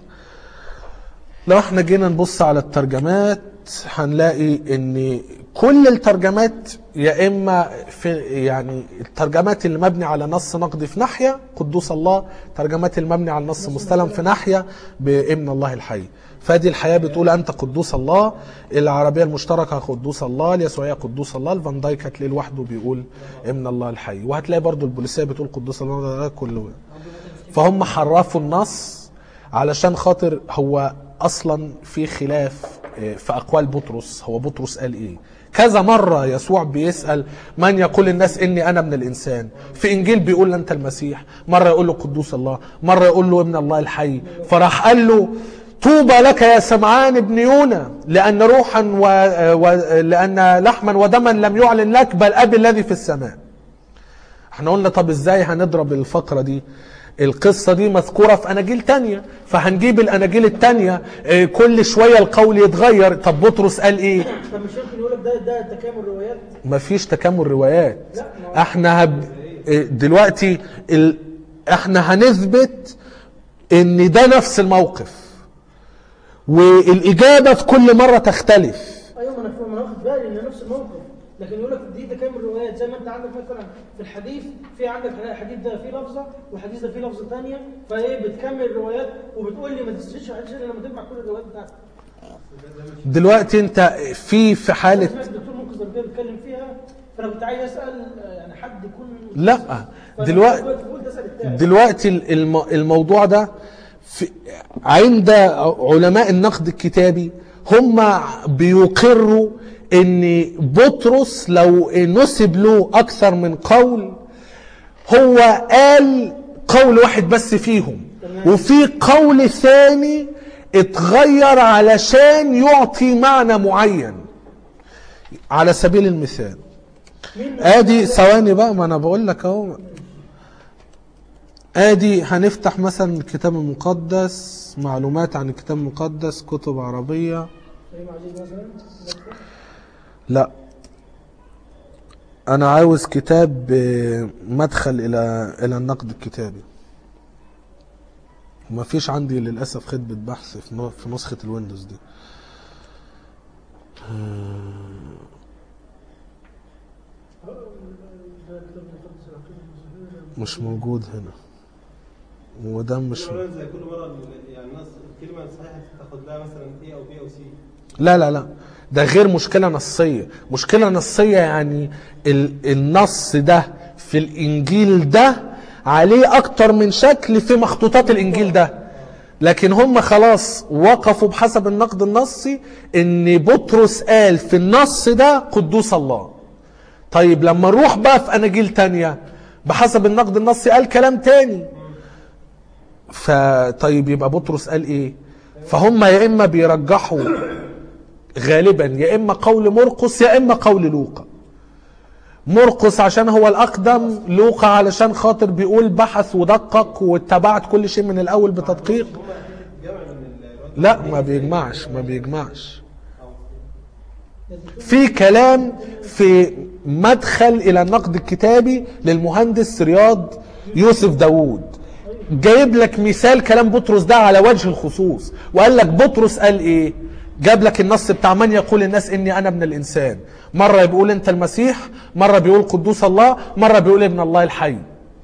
لو احنا جينا نبص على الترجمات هنلاقي ان كل الترجمات يا اما في يعني الترجمات اللي مبني على نص نقدي في ناحيه قدوس الله ترجمات المبني على نص مستلم في ناحيه بابن الله الحي فادي الحياه بتقول انت قدوس الله العربيه المشتركه قدوس الله اليسوعيه قدوس الله الفان دايك هتلاقيه لوحده بيقول ابن الله الحي وهتلاقي برضو البوليسيه بتقول قدوس الله ده كله فهم حرفوا النص علشان خاطر هو اصلا في خلاف آه، في اقوال بطرس هو بطرس قال ايه كذا مرة يسوع بيسأل من يقول الناس إني أنا ابن الإنسان في إنجيل بيقول أنت المسيح مرة يقول له قدوس الله مرة يقول له ابن الله الحي فراح قال له طوبى لك يا سمعان ابن يونا لأن روحا و... و... لأن لحما ودما لم يعلن لك بل أبي الذي في السماء احنا قلنا طب ازاي هنضرب الفقرة دي القصة دي مذكورة في أناجيل تانية فهنجيب الأناجيل التانية اه، كل شوية القول يتغير طب بطرس قال ايه طب مش يمكن يقول لك ده ده تكامل روايات مفيش تكامل روايات لا، ما هو- احنا هب... اه، دلوقتي ال... احنا هنثبت ان ده نفس الموقف والإجابة في كل مرة تختلف ايوه ما انا فاهم- ما انا واخد بالي ان نفس الموقف لكن يقول لك دي تكامل روايات زي ما انت عندك مثلا في الحديث في عندك الحديث ده فيه لفظه والحديث ده فيه لفظه ثانيه فايه بتكمل الروايات وبتقول لي ما تستشهدش الحديث الا لما تجمع كل الروايات بتاعتك دلوقتي انت في في حالة سمعت الدكتور ممكن زرقاء بيتكلم فيها فانا كنت عايز اسال آه، يعني حد يكون لا فأنا دلوقتي بقول ده اسال التاني دلوقتي الم- الموضوع ده في عند علماء النقد الكتابي هم بيقروا ان بطرس لو نسب له اكثر من قول هو قال قول واحد بس فيهم وفي قول ثاني اتغير علشان يعطي معنى معين على سبيل المثال ادي ثواني بقى ما انا بقول لك اهو ادي هنفتح مثلا الكتاب المقدس معلومات عن الكتاب المقدس كتب عربية كريم عزيز مثلا لا انا عاوز كتاب آه، مدخل الى الى النقد الكتابي ما فيش عندي للاسف خدمة بحث في نو- في نسخة الويندوز دي مش موجود هنا وده مش كل مرة زي كل مرة يعني الناس الكلمة الصحيحة تاخد لها مثلا A أو B أو C لا لا لا ده غير مشكلة نصية مشكلة نصية يعني ال- النص ده في الإنجيل ده عليه أكتر من شكل في مخطوطات الإنجيل ده لكن هم خلاص وقفوا بحسب النقد النصي ان بطرس قال في النص ده قدوس الله طيب لما نروح بقى في اناجيل تانية بحسب النقد النصي قال كلام تاني فطيب يبقى بطرس قال ايه فهم يا اما بيرجحوا غالبا يا اما قول مرقس يا اما قول لوقا مرقس عشان هو الاقدم لوقا علشان خاطر بيقول بحث ودقق واتبعت كل شيء من الاول بتدقيق جمع من الوقت لا ما بيجمعش ما بيجمعش في كلام في مدخل الى النقد الكتابي للمهندس رياض يوسف داوود جايب لك مثال كلام بطرس ده على وجه الخصوص وقال لك بطرس قال ايه جاب لك النص بتاع من يقول الناس اني انا ابن الانسان مره بيقول انت المسيح مره بيقول قدوس الله مره بيقول ابن الله الحي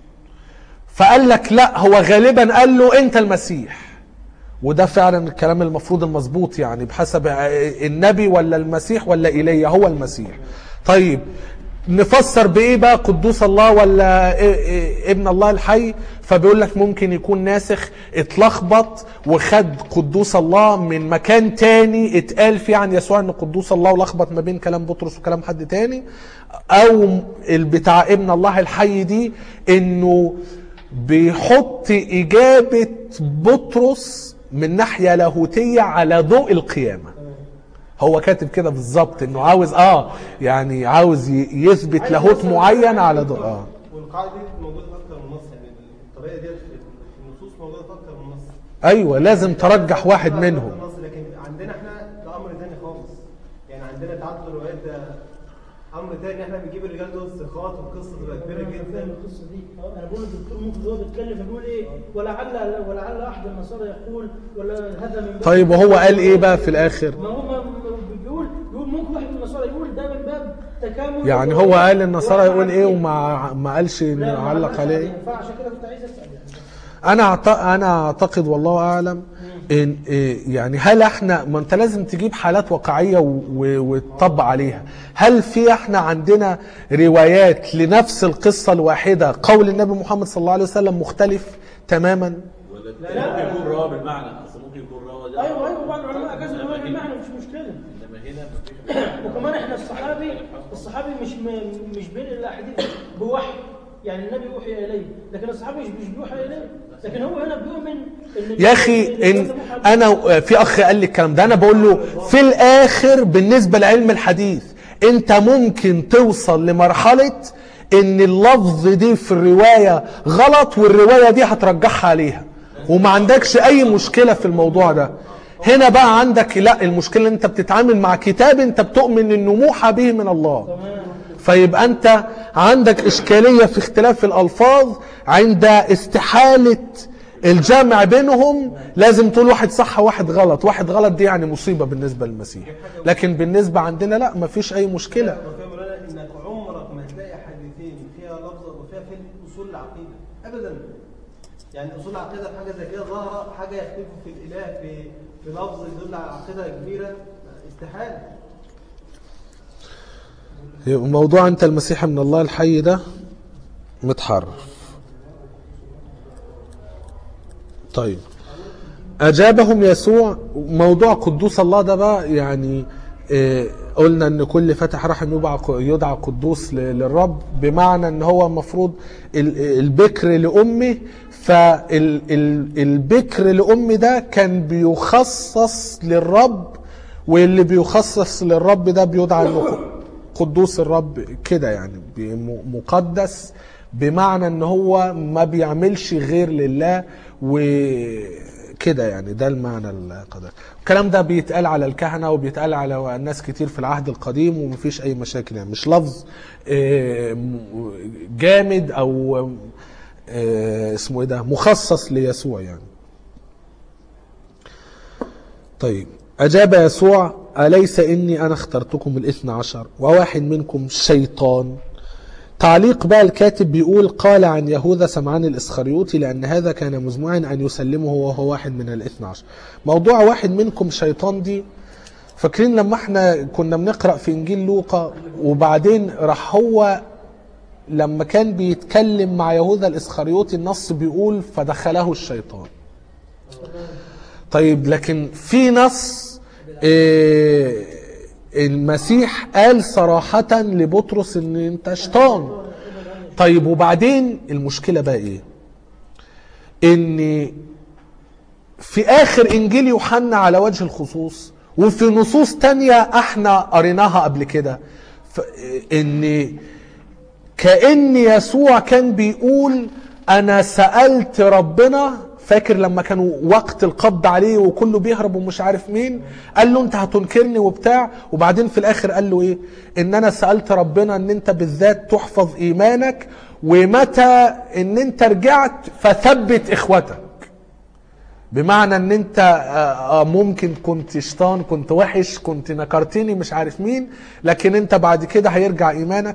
فقال لك لا هو غالبا قال له انت المسيح وده فعلا الكلام المفروض المظبوط يعني بحسب النبي ولا المسيح ولا ايليا هو المسيح طيب نفسر بايه بقى قدوس الله ولا إيه- إيه ابن الله الحي فبيقول لك ممكن يكون ناسخ اتلخبط وخد قدوس الله من مكان تاني اتقال فيه عن يسوع ان قدوس الله ولخبط ما بين كلام بطرس وكلام حد تاني او بتاع ابن الله الحي دي انه بيحط إجابة بطرس من ناحية لاهوتية على ضوء القيامة هو كاتب كده بالظبط انه عاوز اه يعني عاوز ي- يثبت لاهوت معين على ضوء اه والقاعدة دي موجودة في أكتر من نص يعني الطريقة دي النصوص موجودة في أكتر من نص ايوه لازم ترجح واحد أكتر منهم من نص لكن عندنا احنا ده أمر تاني خالص يعني عندنا تعدد الروايات ده أمر تاني احنا بنجيب الرجال دول ثقات والقصة تبقى كبيرة فاهم جدا القصه دي انا بقول الدكتور ممكن هو بيتكلم يقول ايه ولعل ولعل احد النصارى يقول ولا هذا من باب طيب وهو قال ايه بقى في الاخر ما هو ما- بيقول بيقول ممكن واحد من النصارى يقول ده من باب تكامل يعني هو قال النصارى يقول ايه وما ما قالش لا، ما نعلق عملش عليه فعشان كده كنت عايز اسال يعني انا أعت- انا اعتقد والله اعلم ان إيه يعني هل احنا ما انت لازم تجيب حالات واقعيه و- و- وتطبق عليها هل في احنا عندنا روايات لنفس القصه الواحده قول النبي محمد صلى الله عليه وسلم مختلف تماما ولا ممكن يكون روى بالمعنى اصل ممكن يكون روى ده ايوه ايوه بعض العلماء اجازوا ان هو المعنى مش مشكله انما هنا مفيش وكمان احنا الصحابي الصحابي مش م- مش بين الاحاديث بوحي يعني النبي اوحي اليه لكن الصحابي مش مش بيوحى اليه لكن هو هنا بيؤمن ان يا اخي ان انا في اخ قال لي الكلام ده انا بقول له في الاخر بالنسبه لعلم الحديث انت ممكن توصل لمرحله ان اللفظ دي في الروايه غلط والروايه دي هترجحها عليها وما عندكش اي مشكله في الموضوع ده هنا بقى عندك لا المشكله ان انت بتتعامل مع كتاب انت بتؤمن انه موحى به من الله فيبقى انت عندك اشكاليه في اختلاف الالفاظ عند استحاله الجمع بينهم لازم تقول واحد صح وواحد غلط واحد غلط دي يعني مصيبه بالنسبه للمسيح لكن بالنسبه عندنا لا مفيش اي مشكله وفاهم مولانا انك عمرك ما هتلاقي حديثين فيها لفظه وفيها في اصول العقيده ابدا يعني اصول العقيده في حاجه زي كده ظاهره حاجه يختلفوا في الاله في في لفظ يدل على عقيده كبيره استحاله يبقى موضوع انت المسيح من الله الحي ده متحرف طيب اجابهم يسوع موضوع قدوس الله ده بقى يعني آه، قلنا ان كل فاتح رحم يدعى يدعى قدوس ل- للرب بمعنى ان هو المفروض ال- البكر لامه فالبكر لامه ده كان بيخصص للرب واللي بيخصص للرب ده بيدعى انه قدوس الرب كده يعني بي- م- مقدس بمعنى ان هو ما بيعملش غير لله وكده يعني ده المعنى القدر الكلام ده بيتقال على الكهنة وبيتقال على ناس كتير في العهد القديم ومفيش اي مشاكل يعني مش لفظ آه، م- جامد او آه، اسمه ايه ده مخصص ليسوع يعني طيب أجاب يسوع أليس إني أنا اخترتكم الاثنى عشر وواحد منكم شيطان تعليق بقى الكاتب بيقول قال عن يهوذا سمعان الإسخريوطي لأن هذا كان مزمعا أن يسلمه وهو واحد من الاثنى عشر موضوع واحد منكم شيطان دي فاكرين لما احنا كنا بنقرأ في إنجيل لوقا وبعدين راح هو لما كان بيتكلم مع يهوذا الإسخريوطي النص بيقول فدخله الشيطان طيب لكن في نص إيه المسيح قال صراحة لبطرس ان انت شيطان طيب وبعدين المشكلة بقى ايه ان في اخر انجيل يوحنا على وجه الخصوص وفي نصوص تانية احنا قريناها قبل كده ف- ان كأن يسوع كان بيقول أنا سألت ربنا فاكر لما كانوا وقت القبض عليه وكله بيهرب ومش عارف مين قال له انت هتنكرني وبتاع وبعدين في الاخر قال له ايه ان انا سألت ربنا ان انت بالذات تحفظ ايمانك ومتى ان انت رجعت فثبت اخوتك بمعنى ان انت آه، آه، ممكن كنت شيطان كنت وحش كنت نكرتني مش عارف مين لكن انت بعد كده هيرجع ايمانك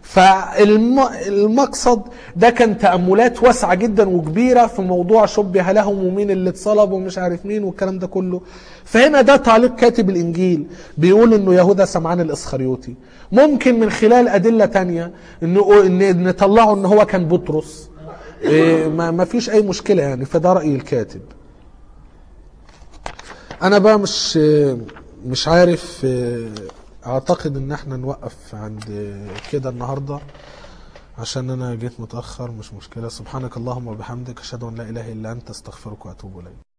فالمقصد ده كان تأملات واسعة جدا وكبيرة في موضوع شبه لهم ومين اللي اتصلب ومش عارف مين والكلام ده كله فهنا ده تعليق كاتب الانجيل بيقول انه يهوذا سمعان الاسخريوطي ممكن من خلال ادلة تانية انه ان نطلعه ان هو كان بطرس إيه، ما ما فيش اي مشكلة يعني فده رأي الكاتب انا بقى مش مش عارف اعتقد ان احنا نوقف عند كده النهارده عشان انا جيت متاخر مش مشكله سبحانك اللهم وبحمدك اشهد ان لا اله الا انت استغفرك واتوب اليك